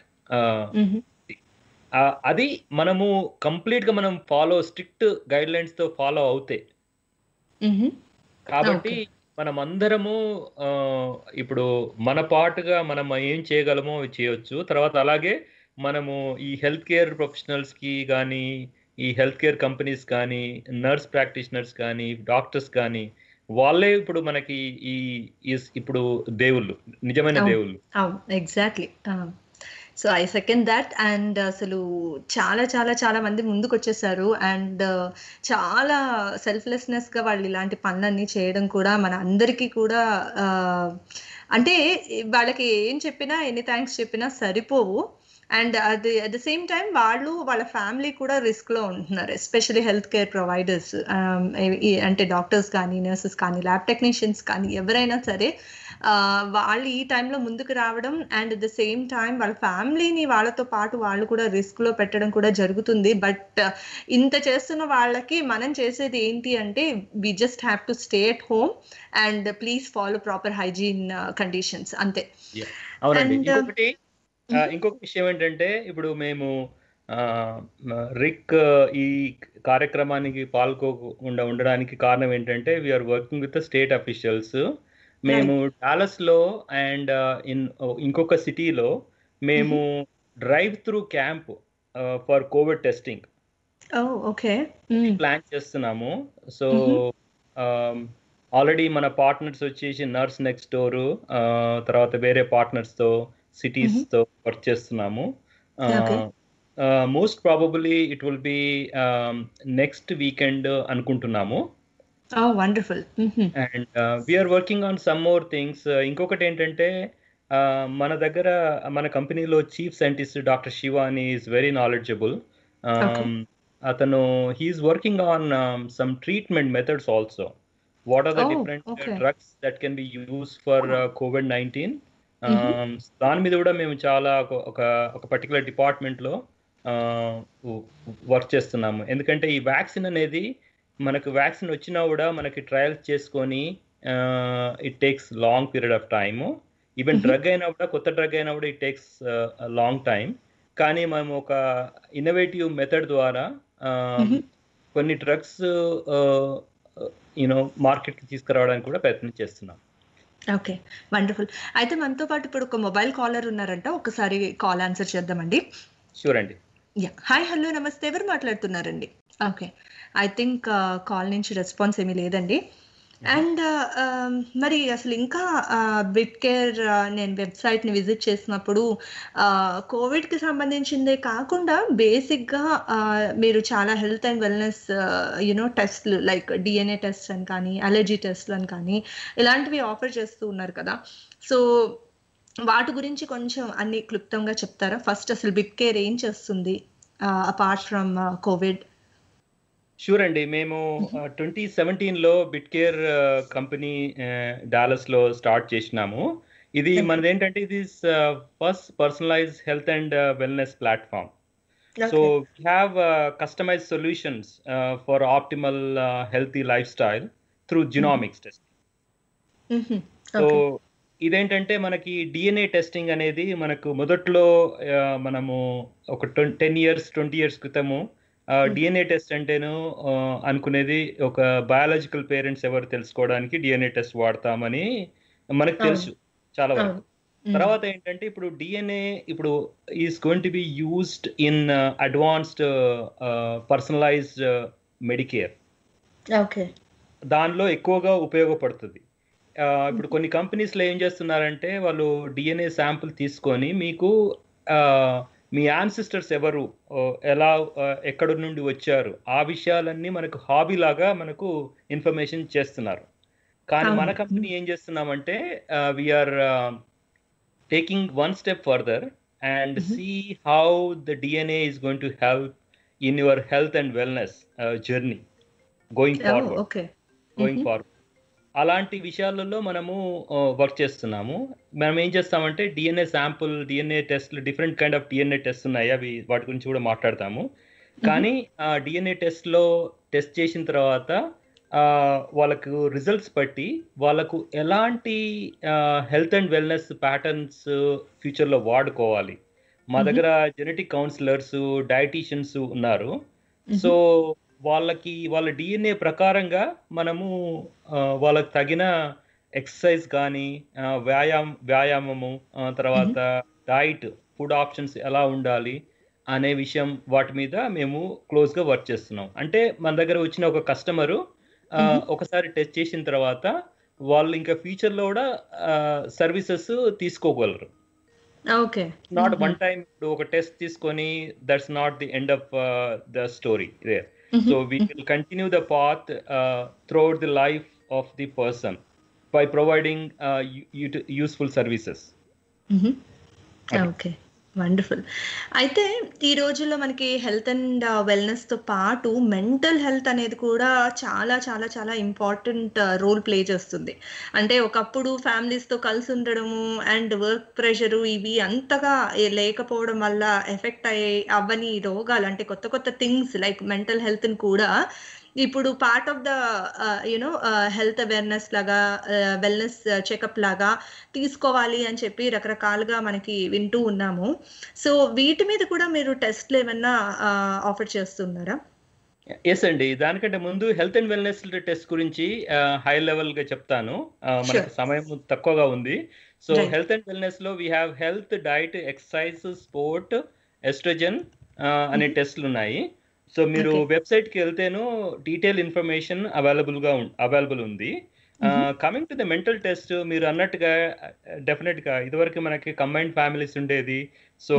అది మనము కంప్లీట్ గా మనం ఫాలో స్ట్రిక్ట్ గైడ్ లైన్స్ తో ఫాలో అవుతే కాబట్టి మనం అందరము ఆ, ఇప్పుడు మన పాటుగా మనం ఏం చేయగలమో అవి చేయొచ్చు తర్వాత అలాగే మనము ఈ హెల్త్ కేర్ ప్రొఫెషనల్స్ కి కానీ ఈ హెల్త్ కేర్ కంపెనీస్ కానీ నర్స్ ప్రాక్టీషనర్స్ కానీ డాక్టర్స్ కానీ వాళ్ళే ఇప్పుడు మనకి ఈ ఈ- ఇప్పుడు దేవుళ్ళు నిజమైన అవును. దేవుళ్ళు అవును exactly so I second that అండ్ అసలు చాలా చాలా చాలా మంది ముందుకు వచ్చేసారు అండ్ చాలా సెల్ఫ్లెస్నెస్ గా వాళ్ళు ఇలాంటి పనులన్నీ చేయడం కూడా మన అందరికీ కూడా ఆ, అంటే వాళ్ళకి ఏం చెప్పినా ఎన్ని థ్యాంక్స్ చెప్పినా సరిపోవు అండ్ అది అట్ ద సేమ్ టైం వాళ్ళు వాళ్ళ ఫ్యామిలీ కూడా రిస్క్ లో ఉంటున్నారు ఎస్పెషల్లీ హెల్త్ కేర్ ప్రొవైడర్స్ అంటే డాక్టర్స్ కానీ నర్సెస్ కానీ ల్యాబ్ టెక్నీషియన్స్ కానీ ఎవరైనా సరే ఆ, వాళ్ళు ఈ టైంలో ముందుకు రావడం and at the same time వాళ్ళ ఫ్యామిలీని వాళ్ళతో పాటు వాళ్ళు కూడా రిస్క్ లో పెట్టడం కూడా జరుగుతుంది బట్ ఇంత చేస్తున్న వాళ్ళకి మనం చేసేది ఏంటి అంటే we just have to stay at home and please follow proper hygiene conditions అంతే అవునండి And, ఇంకొకటి ఆ, mhm. ఇంకొక విషయం ఏంటంటే ఇప్పుడు మేము ఆ, మ- రిక్ ఈ కార్యక్రమానికి పాల్గొకుండా ఉండడానికి కారణం ఏంటంటే we're working with state officials మేము డాలస్ లో అండ్ ఇన్ ఇంకొక సిటీలో మేము drive through camp for COVID testing oh okay plan చేస్తున్నాము సో ఆల్రెడీ మన పార్ట్నర్స్ వచ్చేసి నర్స్ నెక్స్ట్ డోర్ తర్వాత వేరే పార్ట్నర్స్ తో సిటీస్ తో వర్క్ చేస్తున్నాము Okay. Most probably it will be next weekend అనుకుంటున్నాము oh wonderful and we're working on some more things ఇంకొకటి ఏంటంటే uh, మన దగ్గర మన కంపెనీలో చీఫ్ సైంటిస్ట్ డాక్టర్ శివ అని ఈస్ వెరీ నాలెడ్జబుల్ Okay. అతను he is working on some treatment methods also what are the Oh, different okay. Drugs that can be use for COVID nineteen దాని మీద కూడా మేము చాలా ఒక- ఒక ఒక పర్టికులర్ డిపార్ట్మెంట్లో వర్క్ చేస్తున్నాము ఎందుకంటే ఈ వ్యాక్సిన్ అనేది మనకు వ్యాక్సిన్ వచ్చినా కూడా మనకి ట్రయల్స్ చేసుకొని it takes long period of time even Mhm. Drug అయినా కూడా కొత్త డ్రగ్ అయినా కూడా ఇట్ టేక్స్ లాంగ్ టైం కానీ మేము ఒక ఇన్నోవేటివ్ మెథడ్ ద్వారా uh, Mhm. కొన్ని డ్రగ్స్ యూనో మార్కెట్కి తీసుకురావడానికి కూడా ప్రయత్నం చేస్తున్నాం ఓకే వండర్ఫుల్ అయితే మనతో పాటు ఇప్పుడు ఒక మొబైల్ కాలర్ ఉన్నారంట ఒకసారి కాల్ ఆన్సర్ చేద్దామండి షూర్ అండి యా హాయ్ హలో నమస్తే ఎవరు మాట్లాడుతున్నారండి ఓకే ఐ థింక్ కాల్ నుంచి రెస్పాన్స్ ఏమీ లేదండి అండ్ మరి అసలు ఇంకా బిట్ కేర్ నేను వెబ్సైట్ని విజిట్ చేసినప్పుడు కోవిడ్కి సంబంధించిందే కాకుండా బేసిక్గా మీరు చాలా హెల్త్ అండ్ వెల్నెస్ యునో టెస్ట్లు లైక్ డిఎన్ఏ టెస్ట్ అని కానీ అలర్జీ టెస్ట్లు అని కానీ ఇలాంటివి ఆఫర్ చేస్తూ ఉన్నారు కదా సో వాటి గురించి కొంచెం అన్ని క్లుప్తంగా చెప్తారా ఫస్ట్ అసలు బిట్ కేర్ ఏం చేస్తుంది అపార్ట్ ఫ్రమ్ కోవిడ్ షూర్ అండి మేము ట్వంటీ సెవెంటీన్లో బిట్ కేర్ కంపెనీ డాలస్లో స్టార్ట్ చేసినాము ఇది Okay. మనది ఏంటంటే ఇది first personalize health and wellness platform so we have customize solutions for optimal healthy lifestyle through genomics test so ఇదేంటంటే మనకి డిఎన్ఏ టెస్టింగ్ అనేది మనకు మొదట్లో ఆ, మనము ఒక టెన్ ఇయర్స్ ట్వంటీ ఇయర్స్ క్రితము డిఎన్ఏ టెస్ట్ అంటేను ఆ, అనుకునేది ఒక బయాలజికల్ పేరెంట్స్ ఎవరు తెలుసుకోవడానికి డిఎన్ఏ టెస్ట్ వాడతామని మనకు తెలుసు చాలా వరకు తర్వాత ఏంటంటే ఇప్పుడు డిఎన్ఏ ఇప్పుడు is going to be used in advanced personalized medicare okay దానిలో ఎక్కువగా ఉపయోగపడుతుంది ఆ, ఇప్పుడు కొన్ని కంపెనీస్లో ఏం చేస్తున్నారంటే వాళ్ళు డిఎన్ఏ శాంపుల్ తీసుకొని మీకు ఆ, మీ యాన్సిస్టర్స్ ఎవరు ఓ, ఎలా ఆ, ఎక్కడి నుండి వచ్చారు ఆ విషయాలన్నీ మనకు హాబీ లాగా మనకు ఇన్ఫర్మేషన్ చేస్తున్నారు కానీ మన అవును. కంపెనీ ఏం చేస్తున్నామంటే we're taking one step further and Mhm. See how the DNA is going to help in your health and wellness journey going forward okay going forward అలాంటి విషయాలలో మనము వర్క్ చేస్తున్నాము మనం ఏం చేస్తామంటే డిఎన్ఏ శాంపుల్ డిఎన్ఏ టెస్ట్లు different kind of DNA test ఉన్నాయి అవి వాటి గురించి కూడా మాట్లాడతాము కానీ ఆ డిఎన్ఏ టెస్ట్లో టెస్ట్ చేసిన తర్వాత ఆ, వాళ్ళకు రిజల్ట్స్ బట్టి వాళ్ళకు ఎలాంటి హెల్త్ అండ్ వెల్నెస్ ప్యాటర్న్స్ ఫ్యూచర్లో వాడుకోవాలి మా Mhm. దగ్గర జెనెటిక్ కౌన్సిలర్స్ డయటీషియన్స్ ఉన్నారు సో వాళ్ళకి వాళ్ళ డిఎన్ఏ ప్రకారంగా మనము ఆ, వాళ్ళకి తగిన ఎక్సర్సైజ్ కానీ ఆ, వ్యాయామం వ్యాయామము ఆ, తర్వాత డైట్ ఫుడ్ ఆప్షన్స్ ఎలా ఉండాలి అనే విషయం వాటి మీద మేము క్లోజ్గా వర్క్ చేస్తున్నాం అంటే మన దగ్గర వచ్చిన ఒక కస్టమరు Mhm. ఒకసారి టెస్ట్ చేసిన తర్వాత వాళ్ళు ఇంకా ఫ్యూచర్లో కూడా సర్వీసెస్ తీసుకోగలరు ఓకే నాట్ వన్ టైం ఇప్పుడు ఒక టెస్ట్ తీసుకొని that's not the end of the story there so we will continue the path throughout the life of the person by providing useful services okay wonderful అయితే ఈ రోజుల్లో మనకి health and wellness తో పాటు mental health అనేది కూడా చాలా చాలా చాలా ఇంపార్టెంట్ రోల్ ప్లే చేస్తుంది అంటే ఒకప్పుడు ఫ్యామిలీస్ తో కలిసి ఉండడము అండ్ వర్క్ ప్రెషర్ ఇవి అంతగా ఏ- లేకపోవడం వల్ల ఎఫెక్ట్ అయ్యే అవ్వని రోగాలు అంటే కొత్త కొత్త థింగ్స్ లైక్ మెంటల్ హెల్త్ కూడా ఇప్పుడు part of the you know health awareness లాగా వెల్నెస్ చెకప్ లాగా తీసుకోవాలి అని చెప్పి రకరకాలుగా మనకి వింటూ ఉన్నాము సో వీటి మీద కూడా మీరు టెస్ట్లు ఏమన్నా ఆఫర్ చేస్తున్నారా ఎస్ అండి దానికంటే ముందు హెల్త్ అండ్ వెల్నెస్ టెస్ట్ గురించి హై లెవెల్ గా చెప్తాను Uh, మనకి సమయం తక్కువగా ఉంది so Right. Health and wellness లో we have health diet exercise sport estrogen అనే టెస్ట్లు ఉన్నాయి సో మీరు Okay. వెబ్సైట్ కి వెళ్తేను డీటెయిల్ ఇన్ఫర్మేషన్ అవైలబుల్ గా అవైలబుల్ ఉంది coming to the mental test మీరు అన్నట్టుగా డెఫినెట్ గా ఇదివరకు మనకి కంబైన్డ్ ఫ్యామిలీస్ ఉండేది సో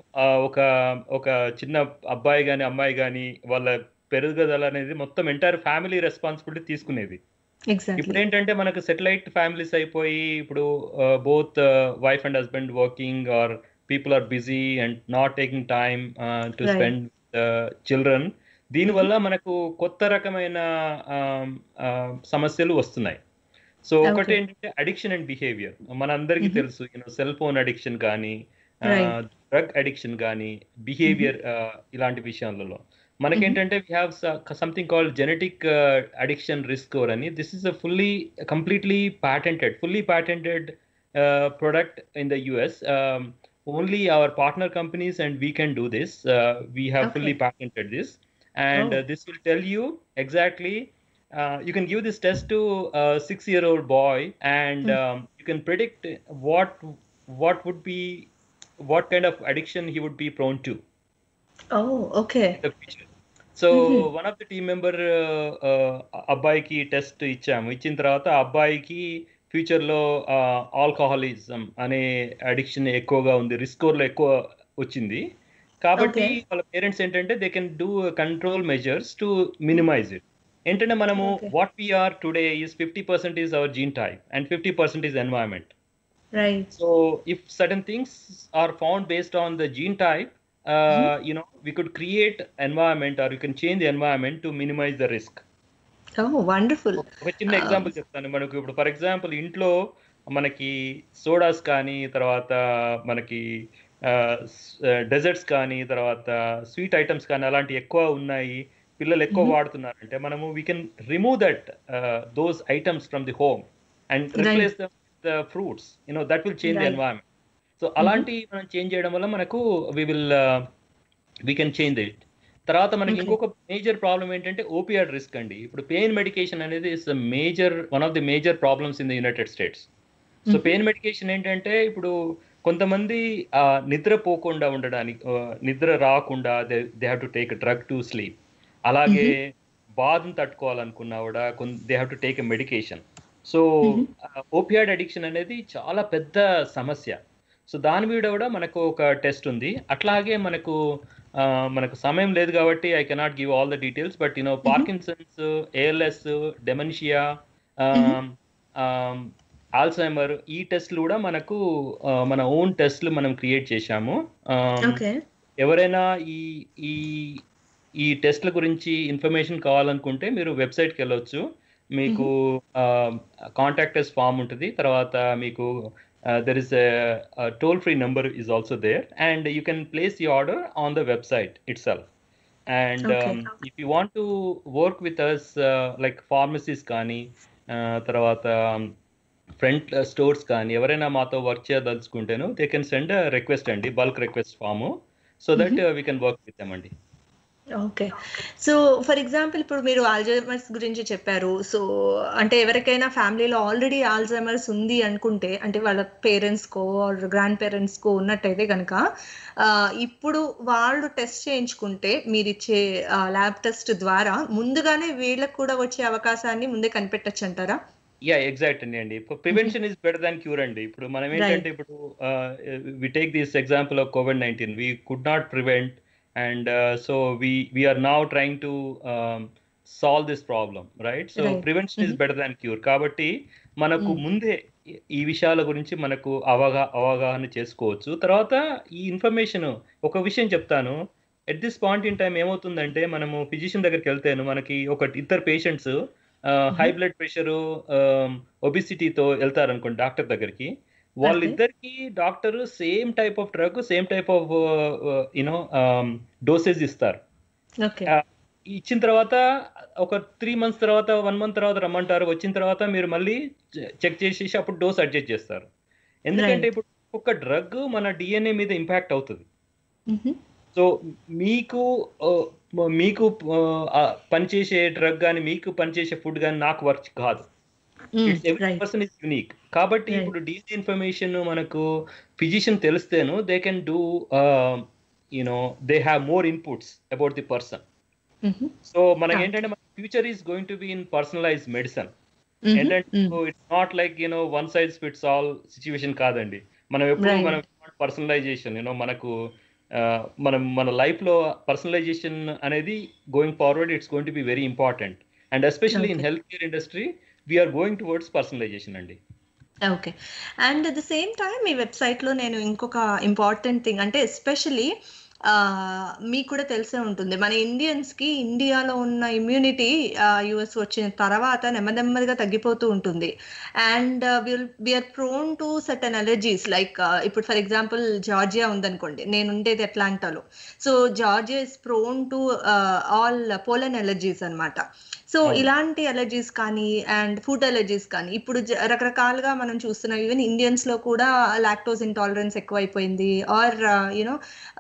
ఒక ఒక చిన్న అబ్బాయి గాని అమ్మాయి గాని వాళ్ళ పెరుగుదల అనేది మొత్తం ఎంటైర్ ఫ్యామిలీ రెస్పాన్సిబిలిటీ తీసుకునేది ఇప్పుడు ఎగ్జాక్ట్లీ ఏంటంటే మనకు సెటిలైట్ ఫ్యామిలీస్ అయిపోయి ఇప్పుడు both wife and husband working are people are busy and not taking time to Right. Spend children దీనివల్ల మనకు కొత్త రకమైన um, uh, సమస్యలు వస్తున్నాయి సో ఒకటి Okay. ఏంటంటే అడిక్షన్ అండ్ బిహేవియర్ మనందరికీ Mhm. తెలుసు యూనో సెల్ ఫోన్ అడిక్షన్ కానీ Right. డ్రగ్ అడిక్షన్ కానీ బిహేవియర్ ఇలాంటి విషయాలలో మనకేంటంటే we have something called genetic addiction risk or అని this is a fully completely patented fully patented uh, product in the US. Um, only our partner companies and we can do this. Uh, we have Okay. fully patented this, and Oh. uh, this will tell you exactly. Uh, you can give this test to a six-year-old boy, and Mm. um, you can predict what what would be what kind of addiction he would be prone to oh okay in the future. So Mhm. One of the team member అబ్బాయికి test ఇచ్చాము ఇచ్చిన తర్వాత ఆ అబ్బాయికి future లో alcoholism అనే addiction ఎక్కువగా ఉంది రిస్క్ లో ఎక్కువ వచ్చింది కాబట్టి Okay. వాళ్ళ పేరెంట్స్ ఏంటంటే they can do control measures to minimize it ఏంటంటే మనము Okay. What we're today is fifty percent is our gene type and fifty percent is environment right So if certain things are found based on the gene type, uh, you know, we could create environment or you can change the environment to minimize the risk. Oh wonderful ఒక చిన్న example చెప్తాను మనకు ఇప్పుడు for example ఇంట్లో మనకి sodas కానీ తర్వాత మనకి డెజర్ట్స్ కానీ తర్వాత స్వీట్ ఐటమ్స్ కానీ అలాంటి ఎక్కువ ఉన్నాయి పిల్లలు ఎక్కువ Mhm. వాడుతున్నారంటే మనము we can remove that those items from the home and Right. Replace the fruits you know that will change the Right. Environment so అలాంటి మనం చేంజ్ చేయడం వల్ల మనకు we will we can change it తర్వాత మనకి Okay. ఇంకొక మేజర్ ప్రాబ్లం ఏంటంటే ఓపియాడ్ risk అండి ఇప్పుడు పెయిన్ మెడికేషన్ అనేది is major one of the major problems in the United States so Mhm. Pain medication ఏంటంటే ఇప్పుడు కొంతమంది ఆ, నిద్రపోకుండా ఉండడానికి ఆ, నిద్ర రాకుండా they they have to take drug to sleep అలాగే బాధను తట్టుకోవాలనుకున్నా కూడా they have to take a medication so Mhm. Opioid addiction అనేది చాలా పెద్ద సమస్య సో దాని మీద కూడా మనకు ఒక టెస్ట్ ఉంది అట్లాగే మనకు ఆ, మనకు సమయం లేదు కాబట్టి I cannot give all the details but you know Parkinson's ALS dementia Alzheimer ఈ టెస్ట్లు కూడా మనకు ఆ, మన ఓన్ టెస్ట్లు మనం క్రియేట్ చేశాము ఆ, ఓకే ఎవరైనా ఈ ఈ ఈ టెస్ట్ల గురించి ఇన్ఫర్మేషన్ కావాలనుకుంటే మీరు వెబ్సైట్కి వెళ్ళొచ్చు మీకు కాంటాక్ట్ ఎస్ ఫామ్ ఉంటుంది తర్వాత మీకు there is toll free number is also there and you can place the order on the website itself and Okay. If you want to work with us like pharmacies కానీ uh, తర్వాత front stores కానీ ఎవరైనా మాతో work చేయదలుచుకుంటేను they can send request అండి bulk request form so that we can work with them అండి okay so for example ఇప్పుడు మీరు ఆల్జైమర్స్ గురించి చెప్పారు సో అంటే ఎవరికైనా ఫ్యామిలీలో ఆల్రెడీ ఆల్జైమర్స్ ఉంది అనుకుంటే అంటే వాళ్ళ పేరెంట్స్కో ఆర్ గ్రాండ్ పేరెంట్స్కో ఉన్నట్టయితే కనుక ఇప్పుడు వాళ్ళు టెస్ట్ చేయించుకుంటే మీరు ఇచ్చే ల్యాబ్ టెస్ట్ ద్వారా ముందుగానే వీళ్ళకి కూడా వచ్చే అవకాశాన్ని ముందే కనిపెట్టచ్చు అంటారా యా ఎగ్జాక్ట్ అండి అండి prevention is better than cure అండి ఇప్పుడు మనం ఏంటంటే ఇప్పుడు we take this example of COVID nineteen we could not prevent and so we we're now trying to solve this problem right so Right. Prevention is Mhm. Better than cure కాబట్టి మనకు Mm. ముందే ఈ- ఈ విషయాల గురించి మనకు అవగా అవగాహన చేసుకోవచ్చు తర్వాత ఈ ఇన్ఫర్మేషన్ ఒక విషయం చెప్తాను at this point in time ఏమవుతుందంటే మనము ఫిజిషియన్ దగ్గరికి వెళ్తేను మనకి ఒక ఇద్దరు పేషెంట్స్ హై బ్లడ్ ప్రెషర్ ఒబిసిటీతో వెళ్తారు అనుకోండి డాక్టర్ దగ్గరికి వాళ్ళిద్దరికి doctor same type of drug same type of you know dosage ఇస్తారు ఓకే ఇచ్చిన తర్వాత ఒక త్రీ మంత్స్ తర్వాత వన్ మంత్ తర్వాత రమ్మంటారు వచ్చిన తర్వాత మీరు మళ్ళీ చెక్ చేసేసి అప్పుడు డోస్ అడ్జస్ట్ చేస్తారు ఎందుకంటే Right. ఇప్పుడు ఒక డ్రగ్ మన డిఎన్ఏ మీద ఇంపాక్ట్ అవుతుంది సో మీకు ఆ, మీకు ఆ, పనిచేసే డ్రగ్ కానీ మీకు పనిచేసే ఫుడ్ కానీ నాకు వర్క్ కాదు every right person is unique కాబట్టి Right. ఇప్పుడు డిఎన్ఏ ఇన్ఫర్మేషన్ మనకు ఫిజిషియన్ తెలిస్తేను they can do you know they have more inputs about the person so మనకి Ah. ఏంటంటే మన future is going to be in personalize medicine ఏంటంటే it's not like you know one size fits all situation కాదండి మనం ఎప్పుడు Right. మనం personalisation you know మనకు ఆ, మనం మన లైఫ్ లో పర్సనలైజేషన్ అనేది going forward it's going to be very important and especially in Okay. Health care industry we're going towards personalization అండి okay and at the same time మీ వెబ్సైట్లో నేను ఇంకొక ఇంపార్టెంట్ థింగ్ అంటే ఎస్పెషలీ మీకు కూడా తెలిసే ఉంటుంది మన ఇండియన్స్కి ఇండియాలో ఉన్న ఇమ్యూనిటీ యుఎస్ వచ్చిన తర్వాత నెమ్మది నెమ్మదిగా తగ్గిపోతూ ఉంటుంది and will we're prone to certain allergies like ఇప్పుడు ఫర్ ఎగ్జాంపుల్ జార్జియా ఉందనుకోండి నేను ఉండేది అట్లాంటాలో so Georgia is prone to all pollen allergies అన్నమాట సో అవును. ఇలాంటి అలర్జీస్ కానీ అండ్ ఫుడ్ అలర్జీస్ కానీ ఇప్పుడు జ- రకరకాలుగా మనం చూస్తున్నాం ఈవెన్ ఇండియన్స్ లో కూడా లాక్టోస్ ఇంటాలరెన్స్ ఎక్కువైపోయింది or you know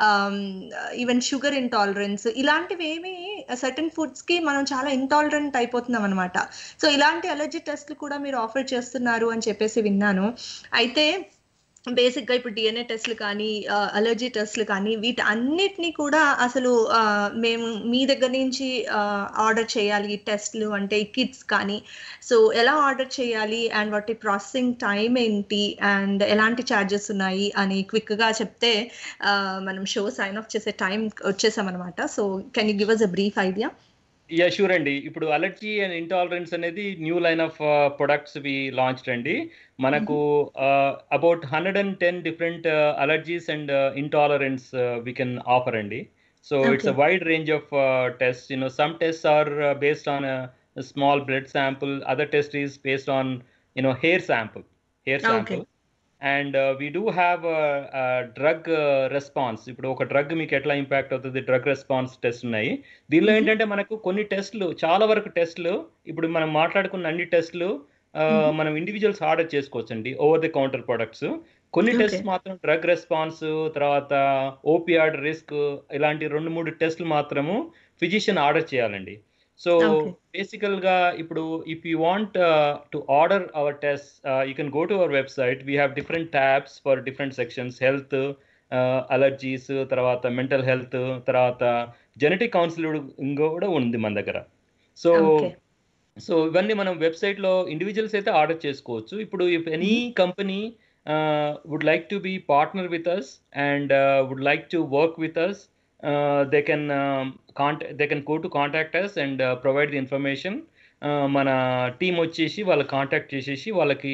even sugar intolerance ఇలాంటివి ఏమి సర్టన్ ఫుడ్స్ కి మనం చాలా ఇంటాలరెంట్ అయిపోతున్నాం అనమాట సో ఇలాంటి అలర్జీ టెస్ట్లు కూడా మీరు ఆఫర్ చేస్తున్నారు అని చెప్పేసి విన్నాను అయితే బేసిక్ గా ఇప్పుడు డిఎన్ఏ టెస్ట్లు కానీ అలర్జీ టెస్ట్లు కానీ వీటి అన్నిటినీ కూడా అసలు ఆ, మేము మీ దగ్గర నుంచి ఆర్డర్ చేయాలి ఈ టెస్ట్లు అంటే ఈ కిట్స్ కానీ సో ఎలా ఆర్డర్ చేయాలి అండ్ వాటి ప్రాసెసింగ్ టైం ఏంటి అండ్ ఎలాంటి ఛార్జెస్ ఉన్నాయి అని క్విక్ గా చెప్తే ఆ, మనం షో సైన్ ఆఫ్ చేసే టైం వచ్చేసాం అనమాట so can you give us a brief idea yeah sure అండి ఇప్పుడు అలర్జీ అండ్ ఇంటాలరెన్స్ అనేది new line of products we launched అండి మనకు about hundred and ten different allergies and intolerance we can offer అండి so it's a Okay. Wide range of test you know some test are based on small blood sample other test is based on you know hair sample hair Okay. Sample and we do have drug response ఇప్పుడు ఒక drug మీకు ఎట్లా impact అవుతుంది drug response test ఉన్నాయి దీనిలో Mhm. ఏంటంటే మనకు కొన్ని టెస్ట్లు చాలా వరకు టెస్ట్లు ఇప్పుడు మనం మాట్లాడుకున్న అన్ని టెస్ట్లు Mhm. మనం ఇండివిజువల్స్ ఆర్డర్ చేసుకోవచ్చండి ఓవర్ ది కౌంటర్ ప్రొడక్ట్స్ కొన్ని Okay. టెస్ట్ మాత్రం డ్రగ్ రెస్పాన్స్ తర్వాత ఓపియాడ్ రిస్క్ ఇలాంటి రెండు మూడు టెస్ట్లు మాత్రము ఫిజిషియన్ ఆర్డర్ చేయాలండి సో Okay. బేసికల్ గా ఇప్పుడు if you want to order our test you can go to our website we have different tabs for different sections health allergies తర్వాత మెంటల్ హెల్త్ తర్వాత జెనెటిక్ కౌన్సిలింగ్ కూడా ఉంది మన దగ్గర సో Okay. సో ఇవన్నీ మనం వెబ్సైట్ లో ఇండివిజువల్స్ అయితే ఆర్డర్ చేసుకోవచ్చు ఇప్పుడు if any company would like to be partner with us and would like to work with us they can contact they can go to contact us and provide the information మన team వచ్చేసి వాళ్ళకి contact చేసేసి వాళ్ళకి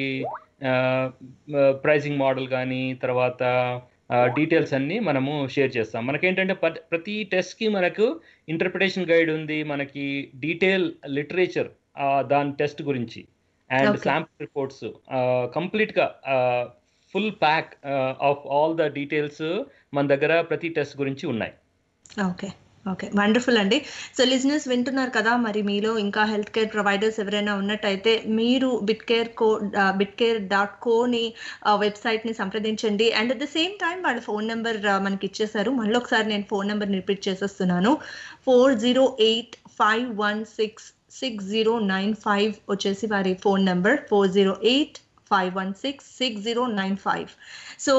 pricing model కానీ తర్వాత details అన్ని మనము share చేస్తాం మనకేంటంటే ప్రతి- ప్రతి టెస్ట్ కి మనకు ఇంటర్ప్రిటేషన్ గైడ్ ఉంది మనకి డీటెయిల్ లిటరేచర్ దాని టెస్ట్ గురించి and Okay. Sample reports complete గా full pack of all the details మన దగ్గర ప్రతి టెస్ట్ గురించి ఉన్నాయి ఓకే ఓకే వండర్ఫుల్ అండి సో లిజినెస్ వింటున్నారు కదా మరి మీలో ఇంకా హెల్త్ కేర్ ప్రొవైడర్స్ ఎవరైనా ఉన్నట్టయితే మీరు bit care co bit care dot కోని వెబ్సైట్ని సంప్రదించండి and at the same time వాళ్ళ ఫోన్ నెంబర్ మనకి ఇచ్చేసారు మళ్ళీ ఒకసారి నేను ఫోన్ నెంబర్ రిపీట్ చేసేస్తున్నాను four zero eight five one six six zero nine five వచ్చేసి వారి phone number four zero eight five one six six zero nine five so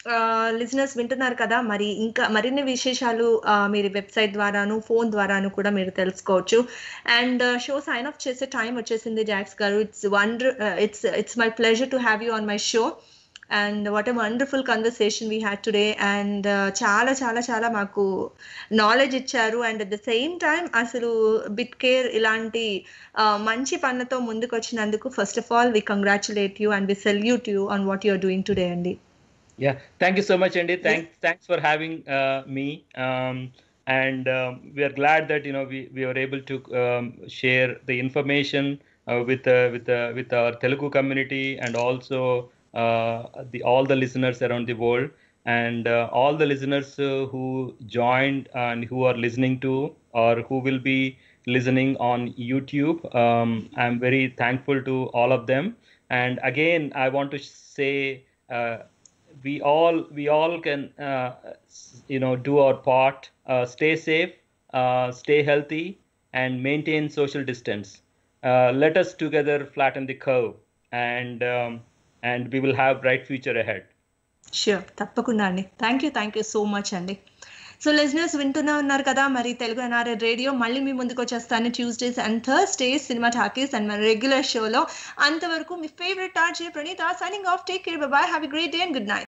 listeners వింటున్నారు కదా మరి ఇంకా మరిన్ని విశేషాలు ఆ, మీరు వెబ్సైట్ ద్వారాను ఫోన్ ద్వారాను కూడా మీరు తెలుసుకోవచ్చు అండ్ షో సైన్ ఆఫ్ చేసే టైం వచ్చేసింది జాక్స్ గారు it's wonder it's it's my pleasure to have you on my show and what a wonderful conversation we had today and చాలా చాలా చాలా మాకు నాలెడ్జ్ ఇచ్చారు and at the same time అసలు బిట్ కేర్ ఇలాంటి ఆ, మంచి పనులతో ముందుకు వచ్చినందుకు first of all we congratulate you and we salute you on what you are doing today అండి Yeah, thank you so much, Andy. Thanks, thanks for having uh, me. Um, and um, we are glad that you know we, we were able to um, share the information uh, with uh, with uh, with our Telugu community and also uh, the all the listeners around the world and uh, all the listeners uh, who joined and who are listening to or who will be listening on YouTube. Um, I'm very thankful to all of them. And again, I want to say. Uh, we all we all can uh, s- you know do our part uh, stay safe uh, stay healthy and maintain social distance uh, let us together flatten the curve and um, and we will have bright future ahead sure తప్పకుండా అండి thank you thank you so much అండి so listeners వింటూనే ఉన్నారు కదా మరి Telugu NRA radio మళ్ళీ మీ ముందుకు వచ్చేస్తాను Tuesdays and Thursdays cinema talkies and మన రెగ్యులర్ షోలో అంతవరకు మీ favourite RJ Praneetha signing off take care bye have a great day and good night